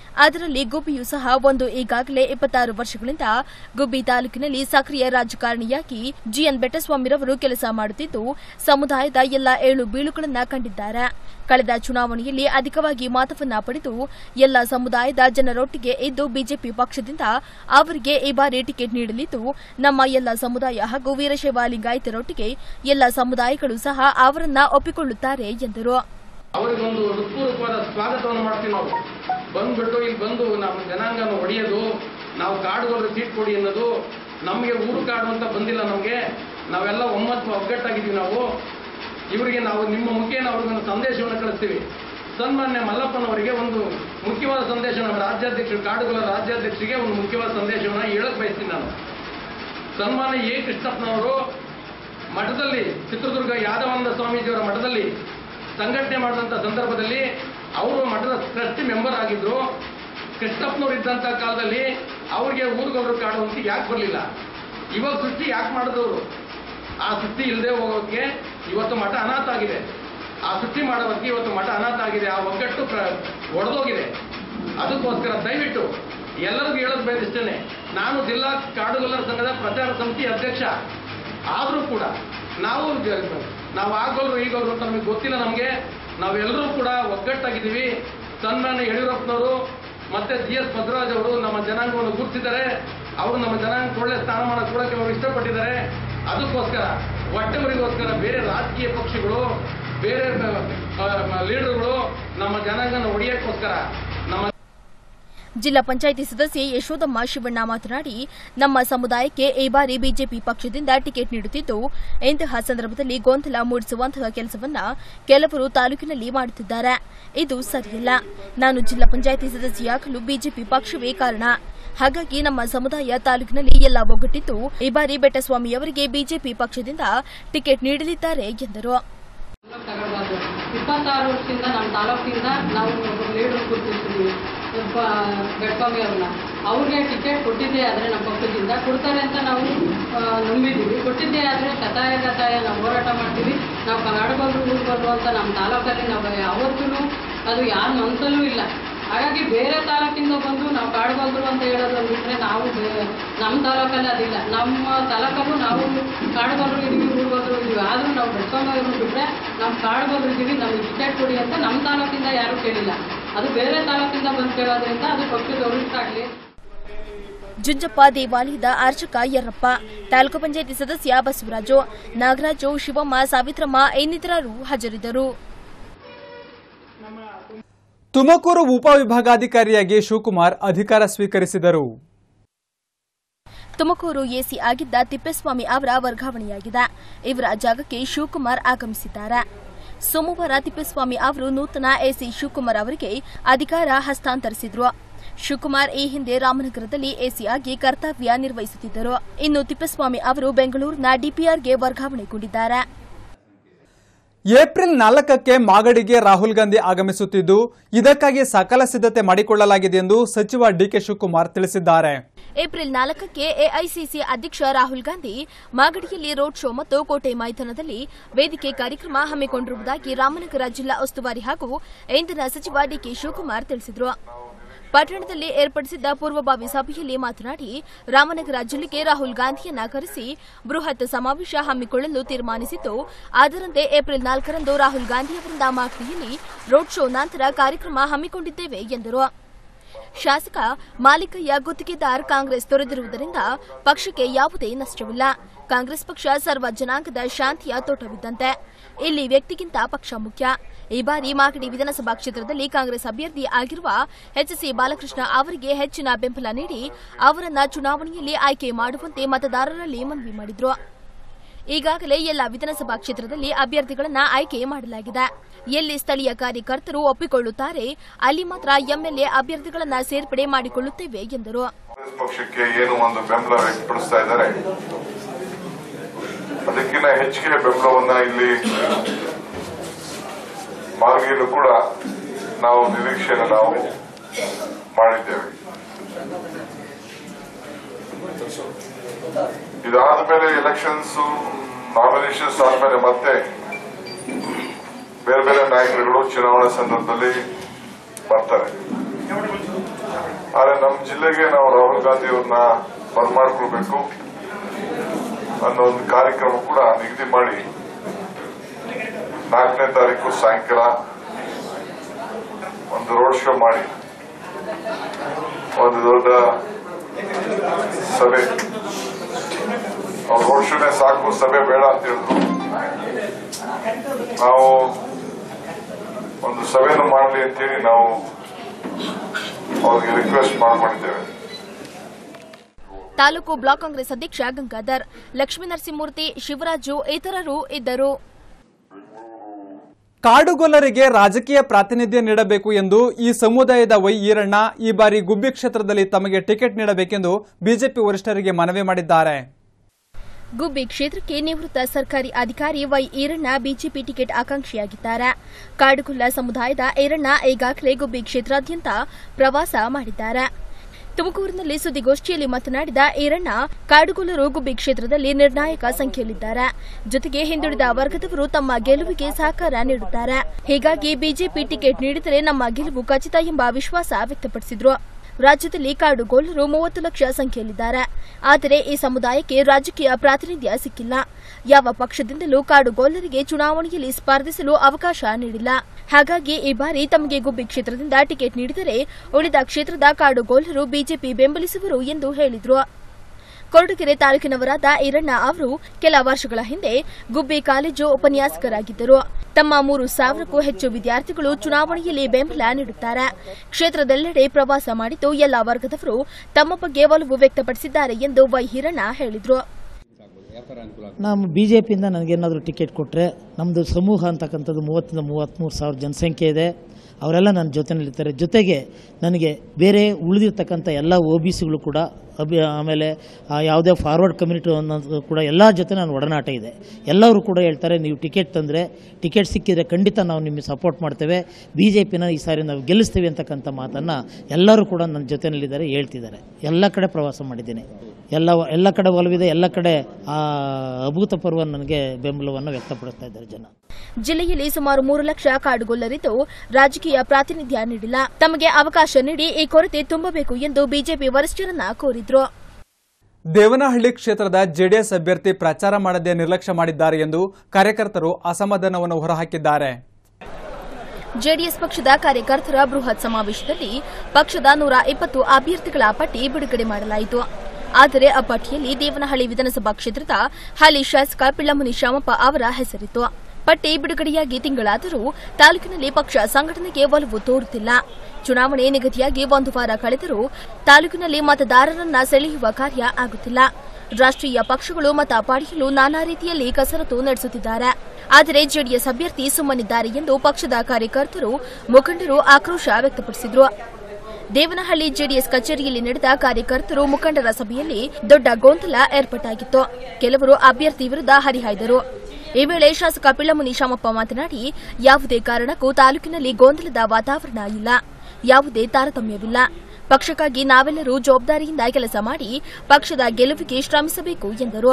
ಅದರಲ್ಲಿ ಗುಬ್ಬಿಯೂ ಸಹ ಒಂದು ಈಗಾಗಲೇ ಇಪ್ಪತ್ತಾರು ವರ್ಷಗಳಿಂದ ಗುಬ್ಬಿ ತಾಲೂಕಿನಲ್ಲಿ ಸಕ್ರಿಯ ರಾಜಕಾರಣಿಯಾಗಿ ಜಿಎನ್ ಬೆಟ್ಟಸ್ವಾಮಿರವರು ಕೆಲಸ ಮಾಡುತ್ತಿದ್ದು ಸಮುದಾಯದ ಎಲ್ಲ ಏಳು ಬೀಳುಗಳನ್ನ ಕಂಡಿದ್ದಾರೆ ಕಳೆದ ಚುನಾವಣೆಯಲ್ಲಿ ಅಧಿಕವಾಗಿ ಮತವನ್ನ ಪಡೆದು ಎಲ್ಲ ಸಮುದಾಯದ ಜನರೊಟ್ಟಿಗೆ ಇದ್ದು ಬಿಜೆಪಿ ಪಕ್ಷದಿಂದ ಅವರಿಗೆ ಈ ಬಾರಿ ಟಿಕೆಟ್ ನೀಡಲಿದ್ದು ನಮ್ಮ ಎಲ್ಲ ಸಮುದಾಯ ಹಾಗೂ ವೀರಶೈವ ಲಿಂಗಾಯತರೊಟ್ಟಿಗೆ ಎಲ್ಲ ಸಮುದಾಯಗಳು ಸಹ ಅವರನ್ನ ಒಪ್ಪಿಕೊಳ್ಳುತ್ತಾರೆ ಎಂದರು ಅವರಿಗೊಂದು ಹೃತ್ಪೂರ್ವಕವಾದ ಸ್ವಾಗತವನ್ನು ಮಾಡ್ತೀವಿ ನಾವು ಬಂದ್ಬಿಟ್ಟು ಇಲ್ಲಿ ಬಂದು ನಮ್ಮ ಜನಾಂಗನ ಹೊಡೆಯೋದು ನಾವು ಕಾಡುಗೋಲ್ರ ಸೀಟ್ ಕೊಡಿ ಅನ್ನೋದು ನಮಗೆ ಊರು ಕಾಡು ಅಂತ ಬಂದಿಲ್ಲ ನಮಗೆ ನಾವೆಲ್ಲ ಒಮ್ಮತ್ತು ಒಗ್ಗಟ್ಟಾಗಿದ್ದೀವಿ ನಾವು ಇವರಿಗೆ ನಾವು ನಿಮ್ಮ ಮುಖೇನ ಅವ್ರಿಗೊಂದು ಸಂದೇಶವನ್ನು ಕಳಿಸ್ತೀವಿ ಸನ್ಮಾನ್ಯ ಮಲ್ಲಪ್ಪನವರಿಗೆ ಒಂದು ಮುಖ್ಯವಾದ ಸಂದೇಶ ನಮ್ಮ ರಾಜ್ಯಾಧ್ಯಕ್ಷರು ಕಾಡುಗೋಲ ರಾಜ್ಯಾಧ್ಯಕ್ಷರಿಗೆ ಒಂದು ಮುಖ್ಯವಾದ ಸಂದೇಶವನ್ನು ಹೇಳಕ್ ಬಯಸ್ತೀನಿ ನಾನು ಸನ್ಮಾನ್ಯ ಎ ಕೃಷ್ಣಪ್ಪನವರು ಮಠದಲ್ಲಿ ಚಿತ್ರದುರ್ಗ ಯಾದವಾನಂದ ಸ್ವಾಮೀಜಿಯವರ ಮಠದಲ್ಲಿ ಸಂಘಟನೆ ಮಾಡಿದಂಥ ಸಂದರ್ಭದಲ್ಲಿ ಅವರು ಮಠದ ಟ್ರಸ್ಟಿ ಮೆಂಬರ್ ಆಗಿದ್ರು ಕೃಷ್ಣಪ್ಪನವ್ರು ಇದ್ದಂಥ ಕಾಲದಲ್ಲಿ ಅವ್ರಿಗೆ ಊರಿಗವರು ಕಾಡುವಂತ ಯಾಕೆ ಬರಲಿಲ್ಲ ಇವಾಗ ಸೃಷ್ಟಿ ಯಾಕೆ ಮಾಡಿದವರು ಆ ಸೃಷ್ಟಿ ಇಲ್ಲದೆ ಹೋಗೋಕ್ಕೆ ಇವತ್ತು ಮಠ ಅನಾಥ ಆಗಿದೆ ಆ ಸೃಷ್ಟಿ ಮಾಡೋದಕ್ಕೆ ಇವತ್ತು ಮಠ ಅನಾಥ ಆಗಿದೆ ಆ ಒಗ್ಗಟ್ಟು ಪ್ರ ಒಡೆದೋಗಿದೆ ಅದಕ್ಕೋಸ್ಕರ ದಯವಿಟ್ಟು ಎಲ್ಲರಿಗೂ ಹೇಳೋದು ಬಯದಿಷ್ಟೇನೆ ನಾನು ಜಿಲ್ಲಾ ಕಾಡುಗೊಲ್ಲರ ಸಂಘದ ಪ್ರಚಾರ ಸಮಿತಿ ಅಧ್ಯಕ್ಷ ಆದರೂ ಕೂಡ ನಾವು ಜ- ನಾವು ಆಗೋಲ್ರು ಈಗೋಲ್ರು ಅಂತ ನಮಗೆ ಗೊತ್ತಿಲ್ಲ ನಮಗೆ ನಾವೆಲ್ಲರೂ ಕೂಡ ಒಗ್ಗಟ್ಟಾಗಿದ್ದೀವಿ ಸನ್ಮಾನ್ಯ ಯಡಿಯೂರಪ್ಪನವರು ಮತ್ತೆ ಜಿ ಎಸ್ ಭದ್ರರಾಜ್ ಅವರು ನಮ್ಮ ಜನಾಂಗವನ್ನು ಗುರುತಿದ್ದಾರೆ ಅವರು ನಮ್ಮ ಜನಾಂಗಕ್ಕೆ ಒಳ್ಳೆ ಸ್ಥಾನಮಾನ ಕೊಡೋಕೆ ಅವರು ಇಷ್ಟಪಟ್ಟಿದ್ದಾರೆ ಅದಕ್ಕೋಸ್ಕರ ಒಟ್ಟವರಿಗೋಸ್ಕರ ಬೇರೆ ರಾಜಕೀಯ ಪಕ್ಷಗಳು ಬೇರೆ ಲೀಡರ್ಗಳು ನಮ್ಮ ಜನಾಂಗನ ಹೊಡೆಯೋಕ್ಕೋಸ್ಕರ ನಮ್ಮ ಜಿಲ್ಲಾ ಪಂಚಾಯಿತಿ ಸದಸ್ಯೆ ಯಶೋದಮ್ಮ ಶಿವಣ್ಣ ಮಾತನಾಡಿ ನಮ್ಮ ಸಮುದಾಯಕ್ಕೆ ಈ ಬಾರಿ ಬಿಜೆಪಿ ಪಕ್ಷದಿಂದ ಟಿಕೆಟ್ ನೀಡುತ್ತಿದ್ದು ಇಂತಹ ಸಂದರ್ಭದಲ್ಲಿ ಗೊಂದಲ ಮೂಡಿಸುವಂತಹ ಕೆಲಸವನ್ನ ಕೆಲವರು ತಾಲೂಕಿನಲ್ಲಿ ಮಾಡುತ್ತಿದ್ದಾರೆ ಇದು ಸರಿಯಲ್ಲ ನಾನು ಜಿಲ್ಲಾ ಪಂಚಾಯಿತಿ ಸದಸ್ಯೆಯಾಗಲು ಬಿಜೆಪಿ ಪಕ್ಷವೇ ಕಾರಣ ಹಾಗಾಗಿ ನಮ್ಮ ಸಮುದಾಯ ತಾಲೂಕಿನಲ್ಲಿ ಎಲ್ಲ ಒಗ್ಗಟ್ಟಿದ್ದು ಈ ಬಾರಿ ಬೆಟ್ಟಸ್ವಾಮಿಯವರಿಗೆ ಬಿಜೆಪಿ ಪಕ್ಷದಿಂದ ಟಿಕೆಟ್ ನೀಡಲಿದ್ದಾರೆ ಎಂದರು ತಗೊಳ್ಬಾರ್ದು ಇಪ್ಪತ್ತಾರು ವರ್ಷದಿಂದ ನಮ್ಮ ತಾಲೂಕಿಂದ ನಾವು ಒಬ್ಬ ಲೀಡರ್ ಗುರುತಿಸ್ತೀವಿ ಒಬ್ಬ ಬೆಟ್ಸ್ವಾಮಿ ಅವ್ರನ್ನ ಅವ್ರಿಗೆ ಟಿಕೆಟ್ ಕೊಟ್ಟಿದ್ದೇ ಆದರೆ ನಮ್ಮ ಪಕ್ಷದಿಂದ ಕೊಡ್ತಾರೆ ಅಂತ ನಾವು ಆ, ನಂಬಿದ್ದೀವಿ ಕೊಟ್ಟಿದ್ದೇ ಆದರೆ ಕತಾಯ ಕತಾಯ ನಾವು ಹೋರಾಟ ಮಾಡ್ತೀವಿ ನಾವು ಕನ್ನಡಬಂದ್ರು ಊರ್ಬಂದ್ರು ಅಂತ ನಮ್ಮ ತಾಲೂಕಲ್ಲಿ ನಾವು ಯಾವತ್ತೂ ಅದು ಯಾರ ಮನಸ್ಸಲ್ಲೂ ಇಲ್ಲ ಹಾಗಾಗಿ ಬೇರೆ ತಾಲೂಕಿಂದ ಬಂದು ನಾವು ಕಾಡುಬಂದ್ರು ಅಂತ ಹೇಳೋದು ಬಿಟ್ಟರೆ ನಾವು ಬೇ- ನಮ್ಮ ತಾಲೂಕಲ್ಲಿ ಅದಿಲ್ಲ ನಮ್ಮ ತಾಲೂಕಲ್ಲೂ ನಾವು ಕಾಡುಬಂದ್ರು ಇದೀವಿ ಊರ್ಬಂದ್ರು ಇದೀವಿ ಆದರೂ ನಾವು ಬೆಟ್ಸ್ವಾಮಿ ಅವ್ರನ್ನ ಬಿಟ್ಟರೆ ನಾವು ಕಾಡುಬಂದ್ರು ಇದೀವಿ ನಮ್ಗೆ ಟಿಕೆಟ್ ಕೊಡಿ ಅಂತ ನಮ್ಮ ತಾಲೂಕಿಂದ ಯಾರೂ ಕೇಳಿಲ್ಲ ಅದು ಬೇರೆ ತಾಲೂಕಿಂದ ಬಂದು ಕೇಳೋದ್ರಿಂದ ಅದು ಪಕ್ಷದ ಇಷ್ಟ ಆಗಲಿ ಜುಂಜಪ್ಪ ದೇವಾಲಯದ ಅರ್ಚಕ ಯರ್ರಪ್ಪ ತಾಲೂಕು ಪಂಚಾಯಿತಿ ಸದಸ್ಯ ಬಸವರಾಜು ನಾಗರಾಜು ಶಿವಮ್ಮ ಸಾವಿತ್ರಮ್ಮ ಇನ್ನಿತರರು ಹಾಜರಿದ್ದರು ತುಮಕೂರು ಉಪವಿಭಾಗಾಧಿಕಾರಿಯಾಗಿ ಶಿವಕುಮಾರ್ ಅಧಿಕಾರ ಸ್ವೀಕರಿಸಿದರು ತುಮಕೂರು ಎಸಿ ಆಗಿದ್ದ ತಿಪ್ಪೇಸ್ವಾಮಿ ಅವರ ವರ್ಗಾವಣೆಯಾಗಿದೆ ಇವರ ಜಾಗಕ್ಕೆ ಶಿವಕುಮಾರ್ ಆಗಮಿಸಿದ್ದಾರೆ ಸೋಮವಾರ ತಿಪ್ಪೇಸ್ವಾಮಿ ಅವರು ನೂತನ ಎಸಿ ಶಿವಕುಮಾರ್ ಅವರಿಗೆ ಅಧಿಕಾರ ಹಸ್ತಾಂತರಿಸಿದ್ರು ಶಿವಕುಮಾರ್ ಈ ಹಿಂದೆ ರಾಮನಗರದಲ್ಲಿ ಎಸಿ ಆಗಿ ಕರ್ತವ್ಯ ನಿರ್ವಹಿಸುತ್ತಿದ್ದರು ಇನ್ನು ತಿಪ್ಪೇಸ್ವಾಮಿ ಅವರು ಬೆಂಗಳೂರಿನ ಡಿಪಿಆರ್ಗೆ ವರ್ಗಾವಣೆಗೊಂಡಿದ್ದಾರೆ ಏಪ್ರಿಲ್ ನಾಲ್ಕಕ್ಕೆ ಮಾಗಡಿಗೆ ರಾಹುಲ್ ಗಾಂಧಿ ಆಗಮಿಸುತ್ತಿದ್ದು ಇದಕ್ಕಾಗಿ ಸಕಲ ಸಿದ್ಧತೆ ಮಾಡಿಕೊಳ್ಳಲಾಗಿದೆ ಎಂದು ಸಚಿವ ಡಿಕೆ ಶಿವಕುಮಾರ್ ತಿಳಿಸಿದ್ದಾರೆ ಏಪ್ರಿಲ್ ನಾಲ್ಕಕ್ಕೆ ಎಐಸಿಸಿ ಅಧ್ಯಕ್ಷ ರಾಹುಲ್ ಗಾಂಧಿ ಮಾಗಡಿಯಲ್ಲಿ ರೋಡ್ ಶೋ ಮತ್ತು ಕೋಟೆ ಮೈದಾನದಲ್ಲಿ ವೇದಿಕೆ ಕಾರ್ಯಕ್ರಮ ಹಮ್ಮಿಕೊಂಡಿರುವುದಾಗಿ ರಾಮನಗರ ಜಿಲ್ಲಾ ಉಸ್ತುವಾರಿ ಹಾಗೂ ಇಂಧನ ಸಚಿವ ಡಿಕೆ ಶಿವಕುಮಾರ್ ತಿಳಿಸಿದರು ಪಟ್ಟಣದಲ್ಲಿ ಏರ್ಪಡಿಸಿದ್ದ ಪೂರ್ವಭಾವಿ ಸಭೆಯಲ್ಲಿ ಮಾತನಾಡಿ ರಾಮನಗರ ಜಿಲ್ಲೆಗೆ ರಾಹುಲ್ ಗಾಂಧಿಯನ್ನ ಕರೆಸಿ ಬೃಹತ್ ಸಮಾವೇಶ ಹಮ್ಮಿಕೊಳ್ಳಲು ತೀರ್ಮಾನಿಸಿದ್ದು ಅದರಂತೆ ಏಪ್ರಿಲ್ ನಾಲ್ಕರಂದು ರಾಹುಲ್ ಗಾಂಧಿ ಅವರಿಂದ ಮಾಗಡಿಯಲ್ಲಿ ರೋಡ್ ಶೋ ನಂತರ ಕಾರ್ಯಕ್ರಮ ಹಮ್ಮಿಕೊಂಡಿದ್ದೇವೆ ಎಂದರು ಶಾಸಕ ಮಾಲಿಕಯ್ಯ ಗುತ್ತಿಗೆದಾರ್ ಕಾಂಗ್ರೆಸ್ ತೊರೆದಿರುವುದರಿಂದ ಪಕ್ಷಕ್ಕೆ ಯಾವುದೇ ನಷ್ಟವಿಲ್ಲ ಕಾಂಗ್ರೆಸ್ ಪಕ್ಷ ಸರ್ವ ಜನಾಂಗದ ಶಾಂತಿಯ ತೋಟವಿದ್ದಂತೆ ಇಲ್ಲಿ ವ್ಯಕ್ತಿಗಿಂತ ಪಕ್ಷ ಮುಖ್ಯ ಈ ಬಾರಿ ಮಾಗಡಿ ವಿಧಾನಸಭಾ ಕ್ಷೇತ್ರದಲ್ಲಿ ಕಾಂಗ್ರೆಸ್ ಅಭ್ಯರ್ಥಿ ಆಗಿರುವ ಎಚ್ಸಿ ಬಾಲಕೃಷ್ಣ ಅವರಿಗೆ ಹೆಚ್ಚಿನ ಬೆಂಬಲ ನೀಡಿ ಅವರನ್ನ ಚುನಾವಣೆಯಲ್ಲಿ ಆಯ್ಕೆ ಮಾಡುವಂತೆ ಮತದಾರರಲ್ಲಿ ಮನವಿ ಮಾಡಿದ್ರು ಈಗಾಗಲೇ ಎಲ್ಲ ವಿಧಾನಸಭಾ ಕ್ಷೇತ್ರದಲ್ಲಿ ಅಭ್ಯರ್ಥಿಗಳನ್ನ ಆಯ್ಕೆ ಮಾಡಲಾಗಿದೆ ಎಲ್ಲಿ ಸ್ಥಳೀಯ ಕಾರ್ಯಕರ್ತರು ಒಪ್ಪಿಕೊಳ್ಳುತ್ತಾರೆ ಅಲ್ಲಿ ಮಾತ್ರ ಎಂಎಲ್ಎ ಅಭ್ಯರ್ಥಿಗಳನ್ನ ಸೇರ್ಪಡೆ ಮಾಡಿಕೊಳ್ಳುತ್ತೇವೆ ಎಂದರು ಕಾಂಗ್ರೆಸ್ ಪಕ್ಷಕ್ಕೆ ಏನು ಒಂದು ಬೆಂಬಲ ವ್ಯಕ್ತಪಡಿಸ್ತಾ ಇದ್ದಾರೆ ಅದಕ್ಕಿಂತ ಹೆಚ್ಚಿಗೆ ಬೆಂಬಲವನ್ನ ಇಲ್ಲಿ ಮಾರ್ಗಿಯಲ್ಲೂ ಕೂಡ ನಾವು ನಿರೀಕ್ಷೆಯನ್ನು ನಾವು ಮಾಡಿದ್ದೇವೆ ಇದಾದ ಮೇಲೆ ಎಲೆಕ್ಷನ್ಸ್ ನಾಮಿನೇಷನ್ಸ್ ಆದ್ಮೇಲೆ ಮತ್ತೆ ಬೇರೆ ಬೇರೆ ನಾಯಕರುಗಳು ಚುನಾವಣಾ ಸಂದರ್ಭದಲ್ಲಿ ಬರ್ತಾರೆ ಆದ್ರೆ ನಮ್ಮ ಜಿಲ್ಲೆಗೆ ನಾವು ರಾಹುಲ್ ಗಾಂಧಿ ಅವ್ರನ್ನ ಬರ್ಮಾಡ್ಕೊಳ್ಬೇಕು ಅನ್ನೋ ಒಂದು ಕಾರ್ಯಕ್ರಮ ಕೂಡ ನಿಗದಿ ಮಾಡಿ ನಾಲ್ಕನೇ ತಾರೀಕು ಸಾಯಂಕಾಲ ಒಂದು ರೋಡ್ ಶೋ ಮಾಡಿ ಒಂದು ದೊಡ್ಡ ಸಭೆ ಅವ್ರು ರೋಡ್ ಶೋನೇ ಸಾಕು ಸಭೆ ಬೇಡ ಅಂತ ಹೇಳಿದ್ರು ನಾವು ಒಂದು ಸಭೆಯನ್ನು ಮಾಡಲಿ ಅಂತೇಳಿ ನಾವು ಅವ್ರಿಗೆ ರಿಕ್ವೆಸ್ಟ್ ಮಾಡ್ಕೊಂಡಿದ್ದೇವೆ ತಾಲೂಕು ಬ್ಲಾಕ್ ಕಾಂಗ್ರೆಸ್ ಅಧ್ಯಕ್ಷ ಗಂಗಾಧರ್ ಲಕ್ಷ್ಮೀನರಸಿಂಹಮೂರ್ತಿ ಶಿವರಾಜು ಇತರರು ಇದ್ದರು ಕಾಡುಗೊಲ್ಲರಿಗೆ ರಾಜಕೀಯ ಪ್ರಾತಿನಿಧ್ಯ ನೀಡಬೇಕು ಎಂದು ಈ ಸಮುದಾಯದ ವೈ ಈರಣ್ಣ ಈ ಬಾರಿ ಗುಬ್ಬಿ ಕ್ಷೇತ್ರದಲ್ಲಿ ತಮಗೆ ಟಿಕೆಟ್ ನೀಡಬೇಕೆಂದು ಬಿಜೆಪಿ ವರಿಷ್ಠರಿಗೆ ಮನವಿ ಮಾಡಿದ್ದಾರೆ ಗುಬ್ಬಿ ಕ್ಷೇತ್ರಕ್ಕೆ ನಿವೃತ್ತ ಸರ್ಕಾರಿ ಅಧಿಕಾರಿ ವೈ ಈರಣ್ಣ ಬಿಜೆಪಿ ಟಿಕೆಟ್ ಆಕಾಂಕ್ಷಿಯಾಗಿದ್ದಾರೆ ಕಾಡುಗೊಲ್ಲ ಸಮುದಾಯದ ಈರಣ್ಣ ಈಗಾಗಲೇ ಗುಬ್ಬಿ ಕ್ಷೇತ್ರಾದ್ಯಂತ ಪ್ರವಾಸ ಮಾಡಿದ್ದಾರೆ ತುಮಕೂರಿನಲ್ಲಿ ಸುದ್ದಿಗೋಷ್ಠಿಯಲ್ಲಿ ಮಾತನಾಡಿದ ಈರಣ್ಣ ಕಾಡುಗೊಲ್ಲರು ಗುಬ್ಬಿ ಕ್ಷೇತ್ರದಲ್ಲಿ ನಿರ್ಣಾಯಕ ಸಂಖ್ಯೆಯಲ್ಲಿದ್ದಾರೆ ಜೊತೆಗೆ ಹಿಂದುಳಿದ ವರ್ಗದವರು ತಮ್ಮ ಗೆಲುವಿಗೆ ಸಹಕಾರ ನೀಡುತ್ತಾರೆ ಹೀಗಾಗಿ ಬಿಜೆಪಿ ಟಿಕೆಟ್ ನೀಡಿದರೆ ನಮ್ಮ ಗೆಲುವು ಖಚಿತ ಎಂಬ ವಿಶ್ವಾಸ ವ್ಯಕ್ತಪಡಿಸಿದರು ರಾಜ್ಯದಲ್ಲಿ ಕಾಡುಗೋಲರು ಮೂವತ್ತು ಲಕ್ಷ ಸಂಖ್ಯೆಯಲ್ಲಿದ್ದಾರೆ ಆದರೆ ಈ ಸಮುದಾಯಕ್ಕೆ ರಾಜಕೀಯ ಪ್ರಾತಿನಿಧ್ಯ ಸಿಕ್ಕಿಲ್ಲ ಯಾವ ಪಕ್ಷದಿಂದಲೂ ಕಾಡುಗೋಲರಿಗೆ ಚುನಾವಣೆಯಲ್ಲಿ ಸ್ಪರ್ಧಿಸಲು ಅವಕಾಶ ನೀಡಿಲ್ಲ ಹಾಗಾಗಿ ಈ ಬಾರಿ ತಮಗೆ ಗುಬ್ಬಿ ಕ್ಷೇತ್ರದಿಂದ ಟಿಕೆಟ್ ನೀಡಿದರೆ ಉಳಿದ ಕ್ಷೇತ್ರದ ಕಾಡುಗೋಲರು ಬಿಜೆಪಿ ಬೆಂಬಲಿಸುವರು ಎಂದು ಹೇಳಿದರು ಕೊರಟಗೆರೆ ತಾಲೂಕಿನವರಾದ ಈರಣ್ಣ ಅವರು ಕೆಲ ವರ್ಷಗಳ ಹಿಂದೆ ಗುಬ್ಬಿ ಕಾಲೇಜು ಉಪನ್ಯಾಸಕರಾಗಿದ್ದರು ತಮ್ಮ ಮೂರು ಸಾವಿರಕ್ಕೂ ಹೆಚ್ಚು ವಿದ್ಯಾರ್ಥಿಗಳು ಚುನಾವಣೆಯಲ್ಲಿ ಬೆಂಬಲ ನೀಡುತ್ತಾರೆ ಕ್ಷೇತ್ರದೆಲ್ಲೆಡೆ ಪ್ರವಾಸ ಮಾಡಿದ್ದು ಎಲ್ಲ ವರ್ಗದವರು ತಮ್ಮ ಬಗ್ಗೆ ಒಲವು ವ್ಯಕ್ತಪಡಿಸಿದ್ದಾರೆ ಎಂದು ವೈ ಹಿರಣ್ಣ ಹೇಳಿದರು ನಮ್ಮ ಬಿ ಜೆ ಪಿಯಿಂದ ನನಗೇನಾದರೂ ಟಿಕೆಟ್ ಕೊಟ್ಟರೆ ನಮ್ಮದು ಸಮೂಹ ಅಂತಕ್ಕಂಥದ್ದು ಮೂವತ್ತರಿಂದ ಮೂವತ್ತ್ಮೂರು ಸಾವಿರ ಜನಸಂಖ್ಯೆ ಇದೆ ಅವರೆಲ್ಲ ನನ್ನ ಜೊತೆಯಲ್ಲಿರ್ತಾರೆ ಜೊತೆಗೆ ನನಗೆ ಬೇರೆ ಉಳಿದಿರ್ತಕ್ಕಂಥ ಎಲ್ಲ ಒ ಬಿ ಸಿಗಳು ಕೂಡ ಅಭಿ ಆಮೇಲೆ ಆ ಯಾವುದೇ ಫಾರ್ವರ್ಡ್ ಕಮ್ಯುನಿಟಿ ಅನ್ನೋದು ಕೂಡ ಎಲ್ಲ ಜೊತೆ ನಾನು ಒಡನಾಟ ಇದೆ ಎಲ್ಲರೂ ಕೂಡ ಹೇಳ್ತಾರೆ ನೀವು ಟಿಕೆಟ್ ತಂದರೆ ಟಿಕೆಟ್ ಸಿಕ್ಕಿದರೆ ಖಂಡಿತ ನಾವು ನಿಮಗೆ ಸಪೋರ್ಟ್ ಮಾಡ್ತೇವೆ ಬಿ ಜೆ ಪಿನ ಈ ಸಾರಿ ನಾವು ಗೆಲ್ಲಿಸ್ತೀವಿ ಅಂತಕ್ಕಂಥ ಮಾತನ್ನು ಎಲ್ಲರೂ ಕೂಡ ನನ್ನ ಜೊತೆಯಲ್ಲಿದ್ದಾರೆ ಹೇಳ್ತಿದ್ದಾರೆ ಎಲ್ಲ ಕಡೆ ಪ್ರವಾಸ ಮಾಡಿದ್ದೀನಿ ಎಲ್ಲ ಎಲ್ಲ ಕಡೆ ಒಲವಿದೆ ಎಲ್ಲ ಕಡೆ ಆ ಅಭೂತಪೂರ್ವ ನನಗೆ ಬೆಂಬಲವನ್ನು ವ್ಯಕ್ತಪಡಿಸ್ತಾ ಇದ್ದಾರೆ ಜನ ಜಿಲ್ಲೆಯಲ್ಲಿ ಸುಮಾರು ಮೂರು ಲಕ್ಷ ಕಾಡುಗೊಲ್ಲರಿದ್ದು ರಾಜಕೀಯ ಪ್ರಾತಿನಿಧ್ಯ ನೀಡಿಲ್ಲ ತಮಗೆ ಅವಕಾಶ ನೀಡಿ ಈ ಕೊರತೆ ತುಂಬಬೇಕು ಎಂದು ಬಿಜೆಪಿ ವರಿಷ್ಠರನ್ನ ಕೋರಿದ್ರು ದೇವನಹಳ್ಳಿ ಕ್ಷೇತ್ರದ ಜೆಡಿಎಸ್ ಅಭ್ಯರ್ಥಿ ಪ್ರಚಾರ ಮಾಡದೆ ನಿರ್ಲಕ್ಷ್ಯ ಮಾಡಿದ್ದಾರೆ ಎಂದು ಕಾರ್ಯಕರ್ತರು ಅಸಮಾಧಾನವನ್ನು ಹೊರಹಾಕಿದ್ದಾರೆ ಜೆಡಿಎಸ್ ಪಕ್ಷದ ಕಾರ್ಯಕರ್ತರ ಬೃಹತ್ ಸಮಾವೇಶದಲ್ಲಿ ಪಕ್ಷದ ನೂರ ಇಪ್ಪತ್ತು ಅಭ್ಯರ್ಥಿಗಳ ಪಟ್ಟಿ ಬಿಡುಗಡೆ ಮಾಡಲಾಯಿತು ಆದರೆ ಆ ಪಟ್ಟಿಯಲ್ಲಿ ದೇವನಹಳ್ಳಿ ವಿಧಾನಸಭಾ ಕ್ಷೇತ್ರದ ಹಾಲಿ ಶಾಸಕ ಪಿಳ್ಳಮುನಿ ಶಾಮಪ್ಪ ಅವರ ಹೆಸರಿತ್ತು ಪಟ್ಟಿ ಬಿಡುಗಡೆಯಾಗಿ ತಿಂಗಳಾದರೂ ತಾಲೂಕಿನಲ್ಲಿ ಪಕ್ಷ ಸಂಘಟನೆಗೆ ಒಲವು ತೋರುತ್ತಿಲ್ಲ ಚುನಾವಣೆ ನಿಗದಿಯಾಗಿ ಒಂದು ವಾರ ಕಳೆದರೂ ತಾಲೂಕಿನಲ್ಲಿ ಮತದಾರರನ್ನ ಸೆಳೆಯುವ ಕಾರ್ಯ ಆಗುತ್ತಿಲ್ಲ ರಾಷ್ಟ್ರೀಯ ಪಕ್ಷಗಳು ಮತ ಪಡೆಯಲು ನಾನಾ ರೀತಿಯಲ್ಲಿ ಕಸರತ್ತು ನಡೆಸುತ್ತಿದ್ದಾರೆ ಆದರೆ ಜೆಡಿಎಸ್ ಅಭ್ಯರ್ಥಿ ಸುಮ್ಮನಿದ್ದಾರೆ ಎಂದು ಪಕ್ಷದ ಕಾರ್ಯಕರ್ತರು ಮುಖಂಡರು ಆಕ್ರೋಶ ವ್ಯಕ್ತಪಡಿಸಿದರು ದೇವನಹಳ್ಳಿ ಜೆಡಿಎಸ್ ಕಚೇರಿಯಲ್ಲಿ ನಡೆದ ಕಾರ್ಯಕರ್ತರು ಮುಖಂಡರ ಸಭೆಯಲ್ಲಿ ದೊಡ್ಡ ಗೊಂದಲ ಏರ್ಪಟ್ಟಾಗಿತ್ತು ಕೆಲವರು ಅಭ್ಯರ್ಥಿ ವಿರುದ್ಧ ಹರಿಹಾಯ್ದರು ಈ ವೇಳೆ ಶಾಸಕ ಪಿಳ್ಳಮುನಿ ಶಾಮಪ್ಪ ಮಾತನಾಡಿ ಯಾವುದೇ ಕಾರಣಕ್ಕೂ ತಾಲೂಕಿನಲ್ಲಿ ಗೊಂದಲದ ವಾತಾವರಣ ಇಲ್ಲ ಯಾವುದೇ ತಾರತಮ್ಯವಿಲ್ಲ ಪಕ್ಷಕ್ಕಾಗಿ ನಾವೆಲ್ಲರೂ ಜವಾಬ್ದಾರಿಯಿಂದ ಕೆಲಸ ಮಾಡಿ ಪಕ್ಷದ ಗೆಲುವಿಗೆ ಶ್ರಮಿಸಬೇಕು ಎಂದರು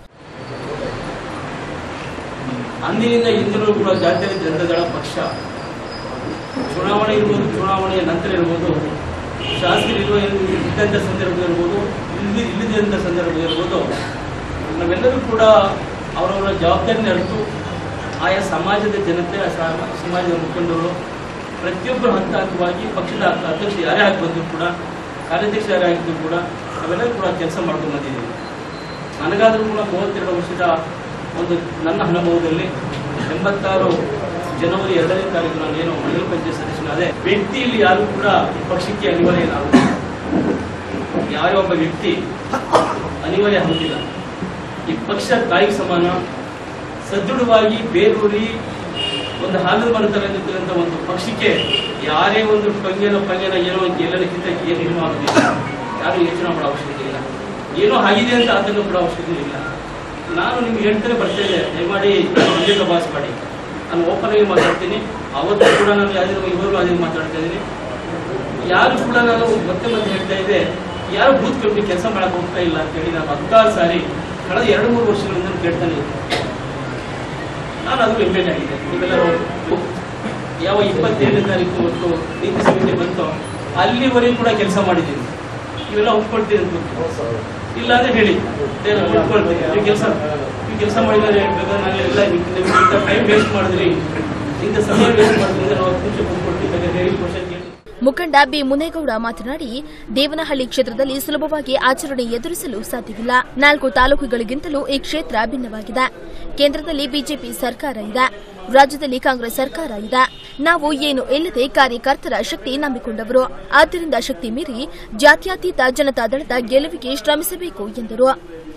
ಅಂದಿನಿಂದ ಇಂದಿನೂ ಕೂಡ ಜಾತ್ಯತೀತ ಜನತಾದಳ ಪಕ್ಷ ಚುನಾವಣೆ ಇರ್ಬೋದು ಚುನಾವಣೆಯ ನಂತರ ಇರ್ಬೋದು ಶಾಸಕರಿರುವ ಇದ್ದಂಥ ಸಂದರ್ಭ ಇರ್ಬೋದು ಇಲ್ಲಿ ಇಲ್ಲದಂಥ ಸಂದರ್ಭ ಇರ್ಬೋದು ನಾವೆಲ್ಲರೂ ಕೂಡ ಅವರವರ ಜವಾಬ್ದಾರಿನ ಅರಿತು ಆಯಾ ಸಮಾಜದ ಜನತೆ ಆ ಸಮ- ಸಮಾಜದ ಮುಖಂಡರು ಪ್ರತಿಯೊಬ್ಬರು ಹಂತ ಹಂತವಾಗಿ ಪಕ್ಷದ ಅಧ್ಯಕ್ಷ ಯಾರೇ ಆಗಿ ಬಂದರೂ ಕೂಡ ಕಾರ್ಯಾಧ್ಯಕ್ಷ ಯಾರೇ ಆಗಿದ್ರು ಕೂಡ ನಾವೆಲ್ಲರೂ ಕೂಡ ಕೆಲಸ ಮಾಡ್ಕೊಂಡು ಬಂದಿದ್ದೀವಿ ನನಗಾದರೂ ಕೂಡ ಮೂವತ್ತೆರಡು ವರ್ಷದ ಒಂದು ನನ್ನ ಅನುಭವದಲ್ಲಿ ಎಂಬತ್ತಾರು ಜನವರಿ ಎರಡನೇ ತಾರೀಕು ನಾನು ಏನು ಮಂಡಲ ಪಂಚಾಯತ್ ಸದಸ್ಯನಾದೆ ವ್ಯಕ್ತಿಯಲ್ಲಿ ಯಾರು ಕೂಡ ಈ ಪಕ್ಷಕ್ಕೆ ಅನಿವಾರ್ಯ ನಾವು ಯಾರೇ ಒಬ್ಬ ವ್ಯಕ್ತಿ ಅನಿವಾರ್ಯ ಆಗುತ್ತಿಲ್ಲ ಈ ಪಕ್ಷ ತಾಯಿ ಸಮಾನ ಸದೃಢವಾಗಿ ಬೇರೂರಿ ಒಂದು ಹಾಲು ಮನತರ ನಿಂತಿರುವಂತ ಒಂದು ಪಕ್ಷಕ್ಕೆ ಯಾರೇ ಒಂದು ಪಂಗ್ಯನ ಪಂಗ್ಯನ ಏನೋ ಅಂತ ಎಲ್ಲದಕ್ಕಿಂತ ಏನು ಏನೂ ಆಗುದಿಲ್ಲ ಯಾರು ಯೋಚನೆ ಮಾಡೋ ಅವಶ್ಯಕತೆ ಇಲ್ಲ ಏನೋ ಆಗಿದೆ ಅಂತ ಆತಂಕ ಪಡೋ ಅವಶ್ಯಕತೆ ಇಲ್ಲ ನಾನು ನಿಮ್ಗೆ ಹೇಳ್ತಾನೆ ಬರ್ತೇನೆ ದಯಮಾಡಿ ಮಂಡ್ಯ ತಪಾಸ್ ಮಾಡಿ ನಾನು ಓಪನ್ ಆಗಿ ಮಾತಾಡ್ತೀನಿ ಅವತ್ತು ಕೂಡ ನಾನು ಯಾವ್ದು ಇವರು ಅದೇ ಮಾತಾಡ್ತಾ ಇದ್ದೀನಿ ಯಾರು ಕೂಡ ನಾನು ಮತ್ತೆ ಮತ್ತೆ ಹೇಳ್ತಾ ಇದ್ದೆ ಯಾರು ಬೂತ್ ಕಮಿಟಿ ಕೆಲಸ ಮಾಡಕ್ ಹೋಗ್ತಾ ಇಲ್ಲ ಅಂತ ಹೇಳಿ ನಾನು ಹತ್ತಾರು ಸಾರಿ ಕಳೆದ ಎರಡು ಮೂರು ವರ್ಷಗಳಿಂದ ಕೇಳ್ತಾನೆ ಇದ್ದೆ ನಾನು ಅದು ಎಮ್ಮೆಲ್ ಆಗಿದೆ ನೀವೆಲ್ಲರೂ ಯಾವ ಇಪ್ಪತ್ತೇಳನೇ ತಾರೀಕು ಒಟ್ಟು ನೀತಿ ಸಂಹಿತೆ ಬಂತು ಅಲ್ಲಿವರೆಗೂ ಕೂಡ ಕೆಲಸ ಮಾಡಿದ್ದೀನಿ ಇವೆಲ್ಲ ಒಪ್ಕೊಳ್ತೀನಿ ಅಂತ ಗೊತ್ತು. ಇಲ್ಲ ಅಂದ್ರೆ ಹೇಳಿ ಏನು ಒಪ್ಕೊಳ್ತೀನಿ ನೀವು ಕೆಲಸ ನೀವು ಕೆಲಸ ಮಾಡಿದರೆ ಬೇಕಾದ್ರೆ ನಾನೆಲ್ಲ ಇಂಥ ಟೈಮ್ ವೇಸ್ಟ್ ಮಾಡಿದ್ರಿ ಇಂಥ ಸಮಯ ವೇಸ್ಟ್ ಮಾಡಿದ್ರಿಂದ ನಾವು ಹತ್ತು ನಿಮಿಷ ಕೂತ್ಕೊಳ್ತೀವಿ ಬೇಕಾದ್ರೆ ಹೇಳಿ ಕ್ವಶನ್ ಕೇಳಿ ಮುಖಂಡ ಬಿ ಮುನೇಗೌಡ ಮಾತನಾಡಿ ದೇವನಹಳ್ಳಿ ಕ್ಷೇತ್ರದಲ್ಲಿ ಸುಲಭವಾಗಿ ಆಚರಣೆ ಎದುರಿಸಲು ಸಾಧ್ಯವಿಲ್ಲ ನಾಲ್ಕು ತಾಲೂಕುಗಳಿಗಿಂತಲೂ ಈ ಕ್ಷೇತ್ರ ಭಿನ್ನವಾಗಿದೆ ಕೇಂದ್ರದಲ್ಲಿ ಬಿಜೆಪಿ ಸರ್ಕಾರ ಇದೆ ರಾಜ್ಯದಲ್ಲಿ ಕಾಂಗ್ರೆಸ್ ಸರ್ಕಾರ ಇದೆ ನಾವು ಏನು ಇಲ್ಲದೆ ಕಾರ್ಯಕರ್ತರ ಶಕ್ತಿ ನಂಬಿಕೊಂಡವರು ಆದ್ದರಿಂದ ಶಕ್ತಿ ಮೀರಿ ಜಾತ್ಯತೀತ ಜನತಾದಳದ ಗೆಲುವಿಗೆ ಶ್ರಮಿಸಬೇಕು ಎಂದರು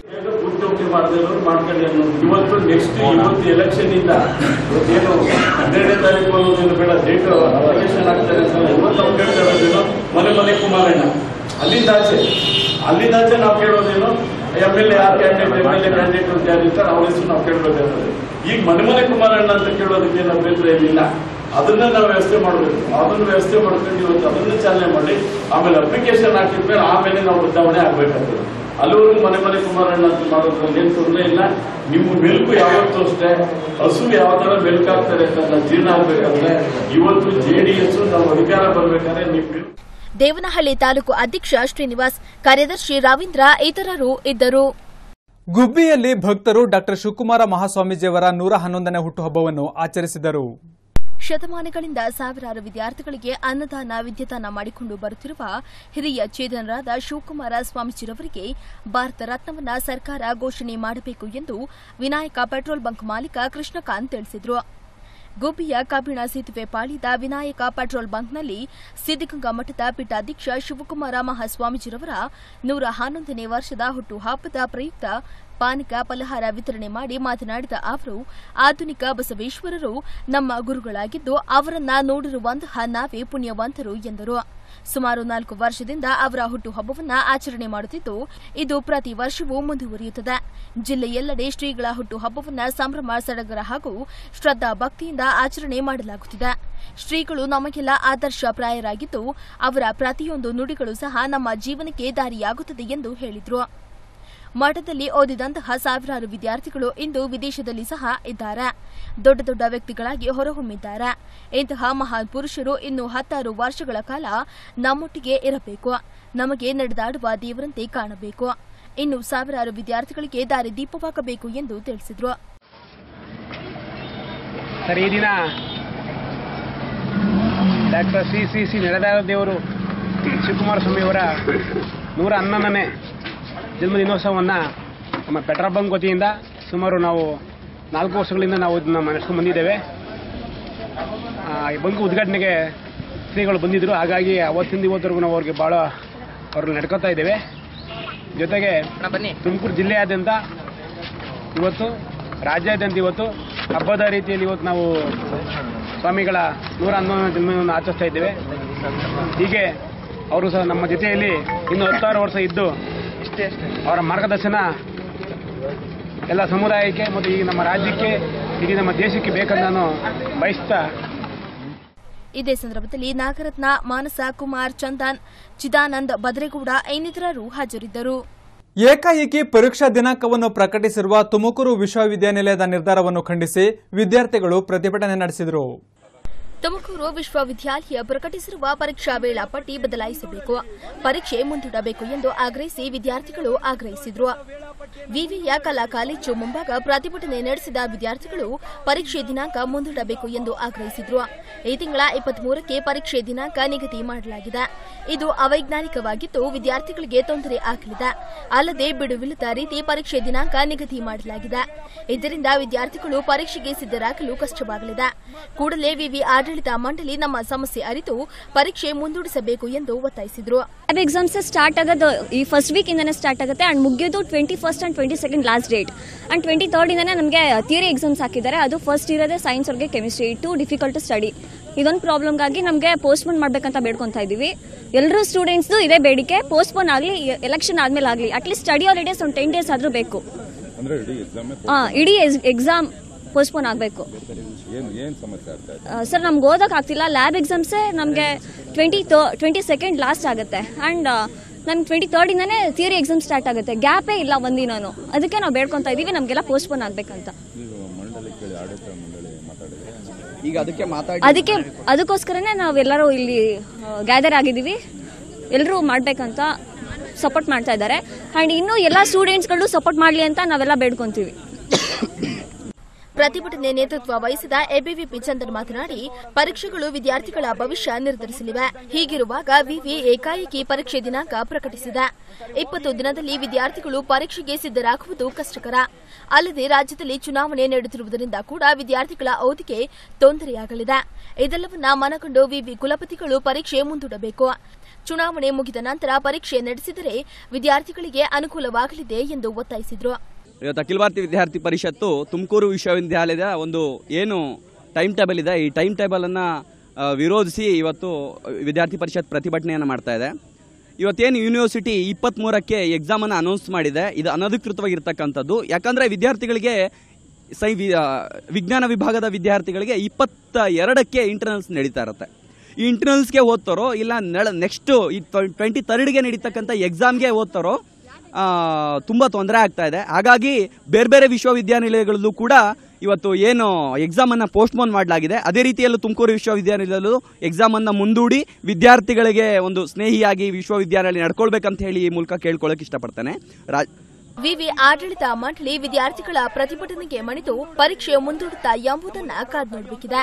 ಉದ್ಯೋಗ ಮಾಡದಿರೋರು ಮಾಡ್ಕೊಳ್ಳಿ ಅನ್ನೋದು ಇವತ್ತು ನೆಕ್ಸ್ಟ್ ಇವತ್ತು ಎಲೆಕ್ಷನ್ ಇಂದ ಇವತ್ತೇನು ಹನ್ನೆರಡನೇ ತಾರೀಕು ಅನ್ನೋದೇನು ಬೇಡ ಡೇಟ್ ಅಪ್ಲಿಕೇಶನ್ ಆಗ್ತಾರೆ ಅಂತ ಇವತ್ತು ನಾವು ಕೇಳ್ತಾ ಇರೋದೇನು ಮನೆ ಮನೆ ಕುಮಾರಣ್ಣ ಅಲ್ಲಿಂದ ಆಚೆ ಅಲ್ಲಿಂದ ಆಚೆ ನಾವು ಕೇಳೋದೇನು ಎಮ್ ಎಲ್ ಎ ಯಾರು candidate M L A candidate ಅಂತ ಯಾರು ಇರ್ತಾರೆ ಅವ್ರ ಹೆಸರು ನಾವು ಕೇಳಬೇಕಾಗ್ತದೆ ಈಗ ಮನೆ ಮನೆ ಕುಮಾರಣ್ಣ ಅಂತ ಕೇಳೋದಕ್ಕೆ ಏನು ಅಭ್ಯಂತರ ಏನಿಲ್ಲ ಅದನ್ನ ನಾವು ವ್ಯವಸ್ಥೆ ಮಾಡಬೇಕು ಅದನ್ನ ವ್ಯವಸ್ಥೆ ಮಾಡ್ಕೊಂಡು ಇವತ್ತು ಅದನ್ನ ಚಾಲನೆ ಮಾಡಿ ಆಮೇಲೆ ಅಪ್ಲಿಕೇಶನ್ ಹಾಕಿದ್ಮೇಲೆ ಆಮೇಲೆ ನಾವು ಬದಲಾವಣೆ ಆಗ್ಬೇಕಾಗ್ತದೆ ಅಲ್ಲಿವರೆಗೂ ಮನೆ ಮನೆ ಕುಮಾರಣ್ಣ ಅಂತ ಮಾಡೋದ್ರಲ್ಲಿ ಏನ್ ತೊಂದರೆ ಇಲ್ಲ ನಿಮ್ಮ ಮೆಲ್ಕು ಯಾವತ್ತೂ ಅಷ್ಟೇ ಹಸು ಯಾವ ತರ ಮೆಲ್ಕಾಗ್ತಾರೆ ಅಂತ ಜೀರ್ಣ ಆಗ್ಬೇಕಾದ್ರೆ ಇವತ್ತು ಜೆಡಿಎಸ್ ನಾವು ಅಧಿಕಾರ ಬರ್ಬೇಕಾದ್ರೆ ನೀವು ಮೆಲ್ಕು ದೇವನಹಳ್ಳಿ ತಾಲೂಕು ಅಧ್ಯಕ್ಷ ಶ್ರೀನಿವಾಸ್ ಕಾರ್ಯದರ್ಶಿ ರವೀಂದ್ರ ಇತರರು ಇದ್ದರು ಗುಬ್ಬಿಯಲ್ಲಿ ಭಕ್ತರು ಡಾಕ್ಟರ್ ಶಿವಕುಮಾರ ಮಹಾಸ್ವಾಮೀಜಿಯವರ ನೂರ ಹನ್ನೊಂದನೇ ಹುಟ್ಟುಹಬ್ಬವನ್ನು ಆಚರಿಸಿದರು ಶತಮಾನಗಳಿಂದ ಸಾವಿರಾರು ವಿದ್ಯಾರ್ಥಿಗಳಿಗೆ ಅನ್ನದಾನ ವಿದ್ಯಾದಾನ ಮಾಡಿಕೊಂಡು ಬರುತ್ತಿರುವ ಹಿರಿಯ ಚೇತನರಾದ ಶಿವಕುಮಾರ ಸ್ವಾಮೀಜಿರವರಿಗೆ ಭಾರತ ರತ್ನವನ್ನ ಸರ್ಕಾರ ಘೋಷಣೆ ಮಾಡಬೇಕು ಎಂದು ವಿನಾಯಕ ಪೆಟ್ರೋಲ್ ಬಂಕ್ ಮಾಲೀಕ ಕೃಷ್ಣಕಾಂತ್ ತಿಳಿಸಿದರು ಗುಬ್ಬಿಯ ಕಬ್ಬಿಣ ಸೇತುವೆ ಪಾಳಿದ ವಿನಾಯಕ ಪೆಟ್ರೋಲ್ ಬಂಕ್ನಲ್ಲಿ ಸಿದ್ದಗಂಗಾ ಮಠದ ಪೀಠಾಧ್ಯಕ್ಷ ಶಿವಕುಮಾರ ಮಹಾಸ್ವಾಮೀಜಿರವರ ನೂರ ಹನ್ನೊಂದನೇ ವರ್ಷದ ಹುಟ್ಟುಹಬ್ಬದ ಪ್ರಯುಕ್ತ ಪಾನಕ ಫಲಹಾರ ವಿತರಣೆ ಮಾಡಿ ಮಾತನಾಡಿದ ಅವರು ಆಧುನಿಕ ಬಸವೇಶ್ವರರು ನಮ್ಮ ಗುರುಗಳಾಗಿದ್ದು ಅವರನ್ನ ನೋಡಿರುವಂತಹ ನಾವೇ ಪುಣ್ಯವಂತರು ಎಂದರು ಸುಮಾರು ನಾಲ್ಕು ವರ್ಷದಿಂದ ಅವರ ಹುಟ್ಟುಹಬ್ಬವನ್ನ ಆಚರಣೆ ಮಾಡುತ್ತಿದ್ದು ಇದು ಪ್ರತಿ ವರ್ಷವೂ ಮುಂದುವರಿಯುತ್ತದೆ ಜಿಲ್ಲೆಯೆಲ್ಲೆಡೆ ಶ್ರೀಗಳ ಹುಟ್ಟುಹಬ್ಬವನ್ನ ಸಂಭ್ರಮ ಸಡಗರ ಹಾಗೂ ಶ್ರದ್ಧಾ ಭಕ್ತಿಯಿಂದ ಆಚರಣೆ ಮಾಡಲಾಗುತ್ತಿದೆ ಶ್ರೀಗಳು ನಮಗೆಲ್ಲ ಆದರ್ಶಪ್ರಾಯರಾಗಿದ್ದು ಅವರ ಪ್ರತಿಯೊಂದು ನುಡಿಗಳು ಸಹ ನಮ್ಮ ಜೀವನಕ್ಕೆ ದಾರಿಯಾಗುತ್ತದೆ ಎಂದು ಹೇಳಿದರು ಮಠದಲ್ಲಿ ಓದಿದಂತಹ ಸಾವಿರಾರು ವಿದ್ಯಾರ್ಥಿಗಳು ಇಂದು ವಿದೇಶದಲ್ಲಿ ಸಹ ಇದ್ದಾರೆ ದೊಡ್ಡ ದೊಡ್ಡ ವ್ಯಕ್ತಿಗಳಾಗಿ ಹೊರಹೊಮ್ಮಿದ್ದಾರೆ ಇಂತಹ ಮಹಾನ್ ಪುರುಷರು ಇನ್ನು ಹತ್ತಾರು ವರ್ಷಗಳ ಕಾಲ ನಮ್ಮೊಟ್ಟಿಗೆ ಇರಬೇಕು ನಮಗೆ ನಡೆದಾಡುವ ದೇವರಂತೆ ಕಾಣಬೇಕು ಇನ್ನು ಸಾವಿರಾರು ವಿದ್ಯಾರ್ಥಿಗಳಿಗೆ ದಾರಿ ದೀಪವಾಗಬೇಕು ಎಂದು ತಿಳಿಸಿದರು ಸರ್ ಈ ದಿನ ಡಾಕ್ಟರ್ ಸಿ ಸಿ ಸಿ ನಡೆದಾರ ದೇವರು ಶಿವಕುಮಾರ ಸ್ವಾಮಿಯವರ ನೂರ ಹನ್ನೊಂದನೇ ಜನ್ಮದಿನೋತ್ಸವವನ್ನು ನಮ್ಮ ಪೆಟ್ರೋಲ್ ಬಂಕ್ ವತಿಯಿಂದ ಸುಮಾರು ನಾವು ನಾಲ್ಕು ವರ್ಷಗಳಿಂದ ನಾವು ಇದನ್ನ ನಡೆಸ್ಕೊಂಡು ಬಂದಿದ್ದೇವೆ ಆ, ಈ ಬಂಕ್ ಉದ್ಘಾಟನೆಗೆ ಶ್ರೀಗಳು ಬಂದಿದ್ದರು ಹಾಗಾಗಿ ಅವತ್ತಿಂದ ಇವತ್ತರೆಗೂ ನಾವು ಅವ್ರಿಗೆ ಭಾಳ ಅವ್ರನ್ನ ನಡ್ಕೋತಾ ಇದ್ದೇವೆ ಜೊತೆಗೆ ತುಮಕೂರು ಜಿಲ್ಲೆಯಾದ್ಯಂತ ಇವತ್ತು ರಾಜ್ಯಾದ್ಯಂತ ಇವತ್ತು ಹಬ್ಬದ ರೀತಿಯಲ್ಲಿ ಇವತ್ತು ನಾವು ಸ್ವಾಮಿಗಳ ನೂರ ಹನ್ನೊಂದನೇ ಜನ್ಮದಿನವನ್ನು ಆಚರಿಸ್ತಾ ಇದ್ದೇವೆ ಹೀಗೆ ಅವರು ಸಹ ನಮ್ಮ ಜೊತೆಯಲ್ಲಿ ಇನ್ನು ಹತ್ತಾರು ವರ್ಷ ಇದ್ದು ಅವರ ಮಾರ್ಗದರ್ಶನ ಎಲ್ಲ ಸಮುದಾಯಕ್ಕೆ ಮತ್ತು ಈ ನಮ್ಮ ರಾಜ್ಯಕ್ಕೆ ಇಡೀ ನಮ್ಮ ದೇಶಕ್ಕೆ ಬೇಕಂತ ನಾನು ಬಯಸ್ತಾ ಇದೇ ಸಂದರ್ಭದಲ್ಲಿ ನಾಗರತ್ನ ಮಾನಸ ಕುಮಾರ್ ಚಂದನ್ ಚಿದಾನಂದ್ ಭದ್ರೇಗೌಡ ಇನ್ನಿತರರು ಹಾಜರಿದ್ದರು ಏಕಾಏಕಿ ಪರೀಕ್ಷಾ ದಿನಾಂಕವನ್ನು ಪ್ರಕಟಿಸಿರುವ ತುಮಕೂರು ವಿಶ್ವವಿದ್ಯಾನಿಲಯದ ನಿರ್ಧಾರವನ್ನು ಖಂಡಿಸಿ ವಿದ್ಯಾರ್ಥಿಗಳು ಪ್ರತಿಭಟನೆ ನಡೆಸಿದರು ತುಮಕೂರು ವಿಶ್ವವಿದ್ಯಾಲಯ ಪ್ರಕಟಿಸಿರುವ ಪರೀಕ್ಷಾ ವೇಳಾಪಟ್ಟಿ ಬದಲಾಯಿಸಬೇಕು ಪರೀಕ್ಷೆ ಮುಂದೂಡಬೇಕು ಎಂದು ಆಗ್ರಹಿಸಿ ವಿದ್ಯಾರ್ಥಿಗಳು ಆಗ್ರಹಿಸಿದರು ವಿವಿಯ ಕಲಾ ಕಾಲೇಜು ಮುಂಭಾಗ ಪ್ರತಿಭಟನೆ ನಡೆಸಿದ ವಿದ್ಯಾರ್ಥಿಗಳು ಪರೀಕ್ಷೆ ದಿನಾಂಕ ಮುಂದೂಡಬೇಕು ಎಂದು ಆಗ್ರಹಿಸಿದ್ರು ಈ ತಿಂಗಳ ಇಪ್ಪತ್ಮೂರಕ್ಕೆ ಪರೀಕ್ಷೆ ದಿನಾಂಕ ನಿಗದಿ ಮಾಡಲಾಗಿದೆ ಇದು ಅವೈಜ್ಞಾನಿಕವಾಗಿದ್ದು ವಿದ್ಯಾರ್ಥಿಗಳಿಗೆ ತೊಂದರೆ ಆಗಲಿದೆ ಅಲ್ಲದೆ ಬಿಡುವಿಲ್ಲದ ರೀತಿ ಪರೀಕ್ಷೆ ದಿನಾಂಕ ನಿಗದಿ ಮಾಡಲಾಗಿದೆ ಇದರಿಂದ ವಿದ್ಯಾರ್ಥಿಗಳು ಪರೀಕ್ಷೆಗೆ ಸಿದ್ದರಾಗಲು ಕಷ್ಟವಾಗಲಿದೆ ಕೂಡಲೇ ವಿವಿ ಆಡಳಿತ ಮಂಡಳಿ ನಮ್ಮ ಸಮಸ್ಯೆ ಅರಿತು ಪರೀಕ್ಷೆ ಮುಂದೂಡಿಸಬೇಕು ಎಂದು ಒತ್ತಾಯಿಸಿದರು ಲ್ಯಾಬ್ ಎಕ್ಸಾಮ್ಸ್ ಸ್ಟಾರ್ಟ್ ಆಗೋದು ಈ ಫಸ್ಟ್ ವೀಕ್ ಇಂದಾನೆ ಸ್ಟಾರ್ಟ್ ಆಗುತ್ತೆ ಅಂಡ್ ಮುಗಿಯೋದು twenty first and twenty second last date and twenty third ಇಂದಾನೆ ನಮಗೆ ಥಿಯರಿ ಎಕ್ಸಾಮ್ಸ್ ಹಾಕಿದ್ದಾರೆ ಅದು ಫಸ್ಟ್ ಇರೋದೇ ಸೈನ್ಸ್ ಅವ್ರಿಗೆ ಕೆಮಿಸ್ಟ್ರಿ ಟು ಡಿಫಿಕಲ್ಟ್ ಸ್ಟಡಿ ಇದೊಂದು ಪ್ರಾಬ್ಲಮ್ಗಾಗಿ ನಮಗೆ ಪೋಸ್ಟ್ಪೋನ್ ಮಾಡ್ಬೇಕಂತ ಬೇಡ್ಕೊಂತಾ ಇದೀವಿ ಎಲ್ಲರೂ ಸ್ಟೂಡೆಂಟ್ಸ್ದು ಇದೇ ಬೇಡಿಕೆ ಪೋಸ್ಟ್ಪೋನ್ ಆಗಲಿ ಎಲೆಕ್ಷನ್ ಆದ್ಮೇಲೆ ಆಗಲಿ ಅಟ್ಲೀಸ್ಟ್ ಸ್ಟಡಿ ಹಾಲಿಡೇಸ್ ಒಂದು ಟೆನ್ ಡೇಸ್ ಆದರೂ ಬೇಕು ಅಂದ್ರೆ ಇಡೀ ಎಕ್ಸಾಮ್ ಆ, ಇಡೀ ಎಕ್ಸಾಮ್ ಪೋಸ್ಟ್ಪೋನ್ ಆಗಬೇಕು ಏನ್ ಏನ್ ಸಮಸ್ಯೆ ಆಗ್ತಾ ಇದೆ ಸರ್ ನಮ್ಗೆ ಓದಕ್ ಆಗ್ತಿಲ್ಲ ಲ್ಯಾಬ್ ಎಕ್ಸಾಮ್ಸೇ ನಮಗೆ ಟ್ವೆಂಟಿ ಟ್ವೆಂಟಿ ಸೆಕೆಂಡ್ ಲಾಸ್ಟ್ ಆಗುತ್ತೆ ಆ್ಯಂಡ್ ನಮ್ಗೆ ಟ್ವೆಂಟಿ ತರ್ಡ್ ಇಂದಾನೆ ಥಿಯರಿ ಎಕ್ಸಾಮ್ ಸ್ಟಾರ್ಟ್ ಆಗುತ್ತೆ ಗ್ಯಾಪೇ ಇಲ್ಲ ಒಂದಿನೂ ಅದಕ್ಕೆ ನಾವು ಬೇಡ್ಕೊಂತಾ ಇದೀವಿ ನಮಗೆಲ್ಲ ಪೋಸ್ಟ್ಪೋನ್ ಆಗ್ಬೇಕಂತ ನೀವು ಮಂಡಳಿ ಕೇಳಿ ಆಡಳಿತ ಮಂಡಳಿ ಮಾತಾಡಿದ್ರೆ ಈಗ ಅದಕ್ಕೆ ಮಾತಾಡಿ ಅದಕ್ಕೆ ಅದಕ್ಕೋಸ್ಕರನೇ ನಾವೆಲ್ಲರೂ ಇಲ್ಲಿ ಗ್ಯಾದರ್ ಆಗಿದ್ದೀವಿ ಎಲ್ಲರೂ ಮಾಡಬೇಕಂತ ಸಪೋರ್ಟ್ ಮಾಡ್ತಾ ಇದ್ದಾರೆ ಆ್ಯಂಡ್ ಇನ್ನೂ ಎಲ್ಲ ಸ್ಟೂಡೆಂಟ್ಸ್ಗಳು ಸಪೋರ್ಟ್ ಮಾಡಲಿ ಅಂತ ನಾವೆಲ್ಲ ಬೇಡ್ಕೊಂತೀವಿ ಪ್ರತಿಭಟನೆ ನೇತೃತ್ವ ವಹಿಸಿದ ಎಬಿವಿಪಿ ಚಂದನ್ ಮಾತನಾಡಿ ಪರೀಕ್ಷೆಗಳು ವಿದ್ಯಾರ್ಥಿಗಳ ಭವಿಷ್ಯ ನಿರ್ಧರಿಸಲಿವೆ ಹೀಗಿರುವಾಗ ವಿವಿ ಏಕಾಏಕಿ ಪರೀಕ್ಷೆ ದಿನಾಂಕ ಪ್ರಕಟಿಸಿದೆ ಇಪ್ಪತ್ತು ದಿನದಲ್ಲಿ ವಿದ್ಯಾರ್ಥಿಗಳು ಪರೀಕ್ಷೆಗೆ ಸಿದ್ದರಾಗುವುದು ಕಷ್ಟಕರ ಅಲ್ಲದೆ ರಾಜ್ಯದಲ್ಲಿ ಚುನಾವಣೆ ನಡೆದಿರುವುದರಿಂದ ಕೂಡ ವಿದ್ಯಾರ್ಥಿಗಳ ಅವಧಿಗೆ ತೊಂದರೆಯಾಗಲಿದೆ ಇದೆಲ್ಲವನ್ನ ಮನಗಂಡು ವಿವಿ ಕುಲಪತಿಗಳು ಪರೀಕ್ಷೆ ಮುಂದೂಡಬೇಕು ಚುನಾವಣೆ ಮುಗಿದ ನಂತರ ಪರೀಕ್ಷೆ ನಡೆಸಿದರೆ ವಿದ್ಯಾರ್ಥಿಗಳಿಗೆ ಅನುಕೂಲವಾಗಲಿದೆ ಎಂದು ಒತ್ತಾಯಿಸಿದರು ಇವತ್ತು ಅಖಿಲ ಭಾರತೀಯ ವಿದ್ಯಾರ್ಥಿ ಪರಿಷತ್ತು ತುಮಕೂರು ವಿಶ್ವವಿದ್ಯಾಲಯದ ಒಂದು ಏನು ಟೈಮ್ ಟೇಬಲ್ ಇದೆ ಈ ಟೈಮ್ ಟೇಬಲನ್ನು ವಿರೋಧಿಸಿ ಇವತ್ತು ವಿದ್ಯಾರ್ಥಿ ಪರಿಷತ್ ಪ್ರತಿಭಟನೆಯನ್ನು ಮಾಡ್ತಾ ಇದೆ ಇವತ್ತೇನು ಯೂನಿವರ್ಸಿಟಿ ಇಪ್ಪತ್ತ್ಮೂರಕ್ಕೆ ಎಕ್ಸಾಮನ್ನು ಅನೌನ್ಸ್ ಮಾಡಿದೆ ಇದು ಅನಧಿಕೃತವಾಗಿರ್ತಕ್ಕಂಥದ್ದು ಯಾಕಂದರೆ ವಿದ್ಯಾರ್ಥಿಗಳಿಗೆ ಸೈ ವಿ- ಆ, ವಿಜ್ಞಾನ ವಿಭಾಗದ ವಿದ್ಯಾರ್ಥಿಗಳಿಗೆ ಇಪ್ಪತ್ತ ಎರಡಕ್ಕೆ ಇಂಟರ್ನಲ್ಸ್ ನಡೀತಾ ಇರುತ್ತೆ ಈ ಇಂಟರ್ನಲ್ಸ್ಗೆ ಓದ್ತಾರೋ ಇಲ್ಲ ನೆಕ್ಸ್ಟ್ ಈ ಟ್ವೆಂಟಿ ತರ್ಡ್ಗೆ ನಡೀತಕ್ಕಂಥ ಎಕ್ಸಾಮ್ಗೆ ಓದ್ತಾರೋ ಆ, ತುಂಬ ತೊಂದರೆ ಆಗ್ತಾ ಇದೆ ಹಾಗಾಗಿ ಬೇರೆ ಬೇರೆ ವಿಶ್ವವಿದ್ಯಾನಿಲಯಗಳಲ್ಲೂ ಕೂಡ ಇವತ್ತು ಏನು ಎಕ್ಸಾಮನ್ನು ಪೋಸ್ಟ್ಪೋನ್ ಮಾಡಲಾಗಿದೆ ಅದೇ ರೀತಿಯಲ್ಲೂ ತುಮಕೂರು ವಿಶ್ವವಿದ್ಯಾನಿಲಯದಲ್ಲೂ ಎಕ್ಸಾಮನ್ನು ಮುಂದೂಡಿ ವಿದ್ಯಾರ್ಥಿಗಳಿಗೆ ಒಂದು ಸ್ನೇಹಿಯಾಗಿ ವಿಶ್ವವಿದ್ಯಾನಿಲಯ ನಡ್ಕೊಳ್ಬೇಕಂತ ಹೇಳಿ ಈ ಮೂಲಕ ಕೇಳ್ಕೊಳ್ಳೋಕೆ ಇಷ್ಟಪಡ್ತೇನೆ ರಾಜ್ ವಿವಿ ಆಡಳಿತ ಮಂಡಳಿ ವಿದ್ಯಾರ್ಥಿಗಳ ಪ್ರತಿಭಟನೆಗೆ ಮಣಿದು ಪರೀಕ್ಷೆ ಮುಂದೂಡುತ್ತಾ ಎಂಬುದನ್ನ ಕಾದ್ ನೋಡಬೇಕಿದೆ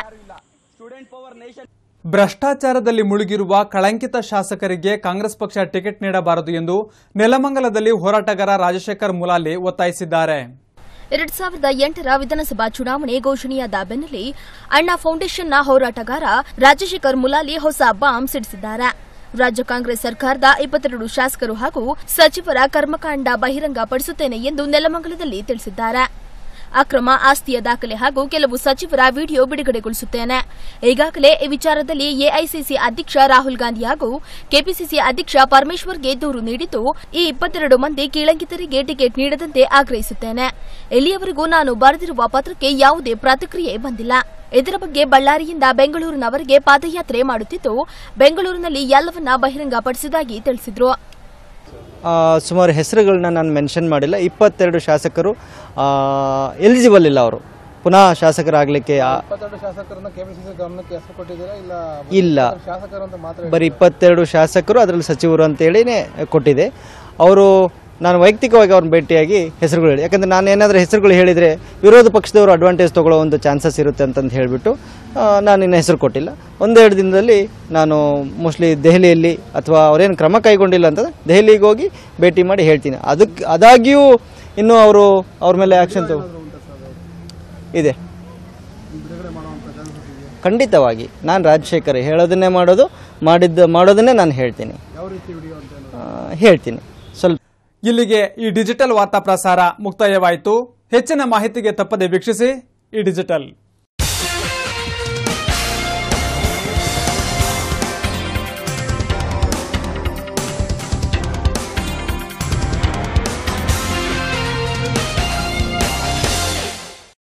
ಭ್ರಷ್ಟಾಚಾರದಲ್ಲಿ ಮುಳುಗಿರುವ ಕಳಂಕಿತ ಶಾಸಕರಿಗೆ ಕಾಂಗ್ರೆಸ್ ಪಕ್ಷ ಟಿಕೆಟ್ ನೀಡಬಾರದು ಎಂದು ನೆಲಮಂಗಲದಲ್ಲಿ ಹೋರಾಟಗಾರ ರಾಜಶೇಖರ್ ಮುಲಾಲಿ ಒತ್ತಾಯಿಸಿದ್ದಾರೆ ಎರಡ್ ಸಾವಿರದ ಎಂಟರ ವಿಧಾನಸಭಾ ಚುನಾವಣೆ ಘೋಷಣೆಯಾದ ಬೆನ್ನಲ್ಲೇ ಅಣ್ಣಾ ಫೌಂಡೇಶನ್ನ ಹೋರಾಟಗಾರ ರಾಜಶೇಖರ್ ಮುಲಾಲಿ ಹೊಸ ಬಾಂಬ್ ಸಿಡಿಸಿದ್ದಾರೆ ರಾಜ್ಯ ಕಾಂಗ್ರೆಸ್ ಸರ್ಕಾರದ ಇಪ್ಪತ್ತೆರಡು ಶಾಸಕರು ಹಾಗೂ ಸಚಿವರ ಕರ್ಮಕಾಂಡ ಬಹಿರಂಗಪಡಿಸುತ್ತೇನೆ ಎಂದು ನೆಲಮಂಗಲದಲ್ಲಿ ತಿಳಿಸಿದ್ದಾರೆ ಅಕ್ರಮ ಆಸ್ತಿಯ ದಾಖಲೆ ಹಾಗೂ ಕೆಲವು ಸಚಿವರ ವಿಡಿಯೋ ಬಿಡುಗಡೆಗೊಳಿಸುತ್ತೇನೆ ಈಗಾಗಲೇ ಈ ವಿಚಾರದಲ್ಲಿ ಎಐಸಿಸಿ ಅಧ್ಯಕ್ಷ ರಾಹುಲ್ ಗಾಂಧಿ ಹಾಗೂ ಕೆಪಿಸಿಸಿ ಅಧ್ಯಕ್ಷ ಪರಮೇಶ್ವರ್ಗೆ ದೂರು ನೀಡಿದ್ದು ಈ ಇಪ್ಪತ್ತೆರಡು ಮಂದಿ ಕೀಳಂಕಿತರಿಗೆ ಟಿಕೆಟ್ ನೀಡದಂತೆ ಆಗ್ರಹಿಸುತ್ತೇನೆ ಇಲ್ಲಿಯವರೆಗೂ ನಾನು ಬರೆದಿರುವ ಪತ್ರಕ್ಕೆ ಯಾವುದೇ ಪ್ರತಿಕ್ರಿಯೆ ಬಂದಿಲ್ಲ ಇದರ ಬಗ್ಗೆ ಬಳ್ಳಾರಿಯಿಂದ ಬೆಂಗಳೂರಿನವರೆಗೆ ಪಾದಯಾತ್ರೆ ಮಾಡುತ್ತಿದ್ದು ಬೆಂಗಳೂರಿನಲ್ಲಿ ಎಲ್ಲವನ್ನ ಬಹಿರಂಗಪಡಿಸಿದಾಗಿ ತಿಳಿಸಿದ್ರು ಆ, ಸುಮಾರು ಹೆಸರುಗಳನ್ನ ನಾನು ಮೆನ್ಷನ್ ಮಾಡಿಲ್ಲ ಇಪ್ಪತ್ತೆರಡು ಶಾಸಕರು ಎಲಿಜಿಬಲ್ ಇಲ್ಲ ಅವರು ಪುನಃ ಶಾಸಕರಾಗಲಿಕ್ಕೆ ಇಪ್ಪತ್ತೆರಡು ಶಾಸಕರನ್ನ ಕೆಪಿಸಿಸಿ ಗಮನಕ್ಕೆ ಹೆಸರು ಕೊಟ್ಟಿದ್ದೀರಾ ಇಲ್ಲ ಇಲ್ಲ ಶಾಸಕರು ಅಂತ ಮಾತ್ರ ಬರೀ ಇಪ್ಪತ್ತೆರಡು ಶಾಸಕರು ಅದರಲ್ಲಿ ಸಚಿವರು ಅಂತೇಳಿನೇ ಕೊಟ್ಟಿದೆ ಅವರು ನಾನು ವೈಯಕ್ತಿಕವಾಗಿ ಅವ್ರನ್ನ ಭೇಟಿಯಾಗಿ ಹೆಸರುಗಳು ಹೇಳಿ ಯಾಕಂದರೆ ನಾನು ಏನಾದರೂ ಹೆಸರುಗಳು ಹೇಳಿದರೆ ವಿರೋಧ ಪಕ್ಷದವರು ಅಡ್ವಾಂಟೇಜ್ ತೊಗೊಳ್ಳೋ ಒಂದು ಚಾನ್ಸಸ್ ಇರುತ್ತೆ ಅಂತಂದು ಹೇಳಿಬಿಟ್ಟು ನಾನು ಇನ್ನು ಹೆಸರು ಕೊಟ್ಟಿಲ್ಲ ಒಂದೆರಡು ದಿನದಲ್ಲಿ ನಾನು ಮೋಸ್ಟ್ಲಿ ದೆಹಲಿಯಲ್ಲಿ ಅಥವಾ ಅವರೇನು ಕ್ರಮ ಕೈಗೊಂಡಿಲ್ಲ ಅಂತಂದರೆ ದೆಹಲಿಗೆ ಹೋಗಿ ಭೇಟಿ ಮಾಡಿ ಹೇಳ್ತೀನಿ ಅದಕ್ಕೆ ಅದಾಗಿಯೂ ಇನ್ನೂ ಅವರು ಅವ್ರ ಮೇಲೆ ಆ್ಯಕ್ಷನ್ ತಗೋ ಇದೆ ಖಂಡಿತವಾಗಿ ನಾನು ರಾಜಶೇಖರ್ ಹೇಳೋದನ್ನೇ ಮಾಡೋದು ಮಾಡಿದ್ದ ಮಾಡೋದನ್ನೇ ನಾನು ಹೇಳ್ತೀನಿ ಯಾವ ರೀತಿ ವಿಡಿಯೋ ಅಂತ ಆ, ಹೇಳ್ತೀನಿ ಸ್ವಲ್ಪ ಇಲ್ಲಿಗೆ ಈ ಡಿಜಿಟಲ್ ವಾರ್ತಾ ಪ್ರಸಾರ ಮುಕ್ತಾಯವಾಯಿತು ಹೆಚ್ಚಿನ ಮಾಹಿತಿಗೆ ತಪ್ಪದೆ ವೀಕ್ಷಿಸಿ ಈ ಡಿಜಿಟಲ್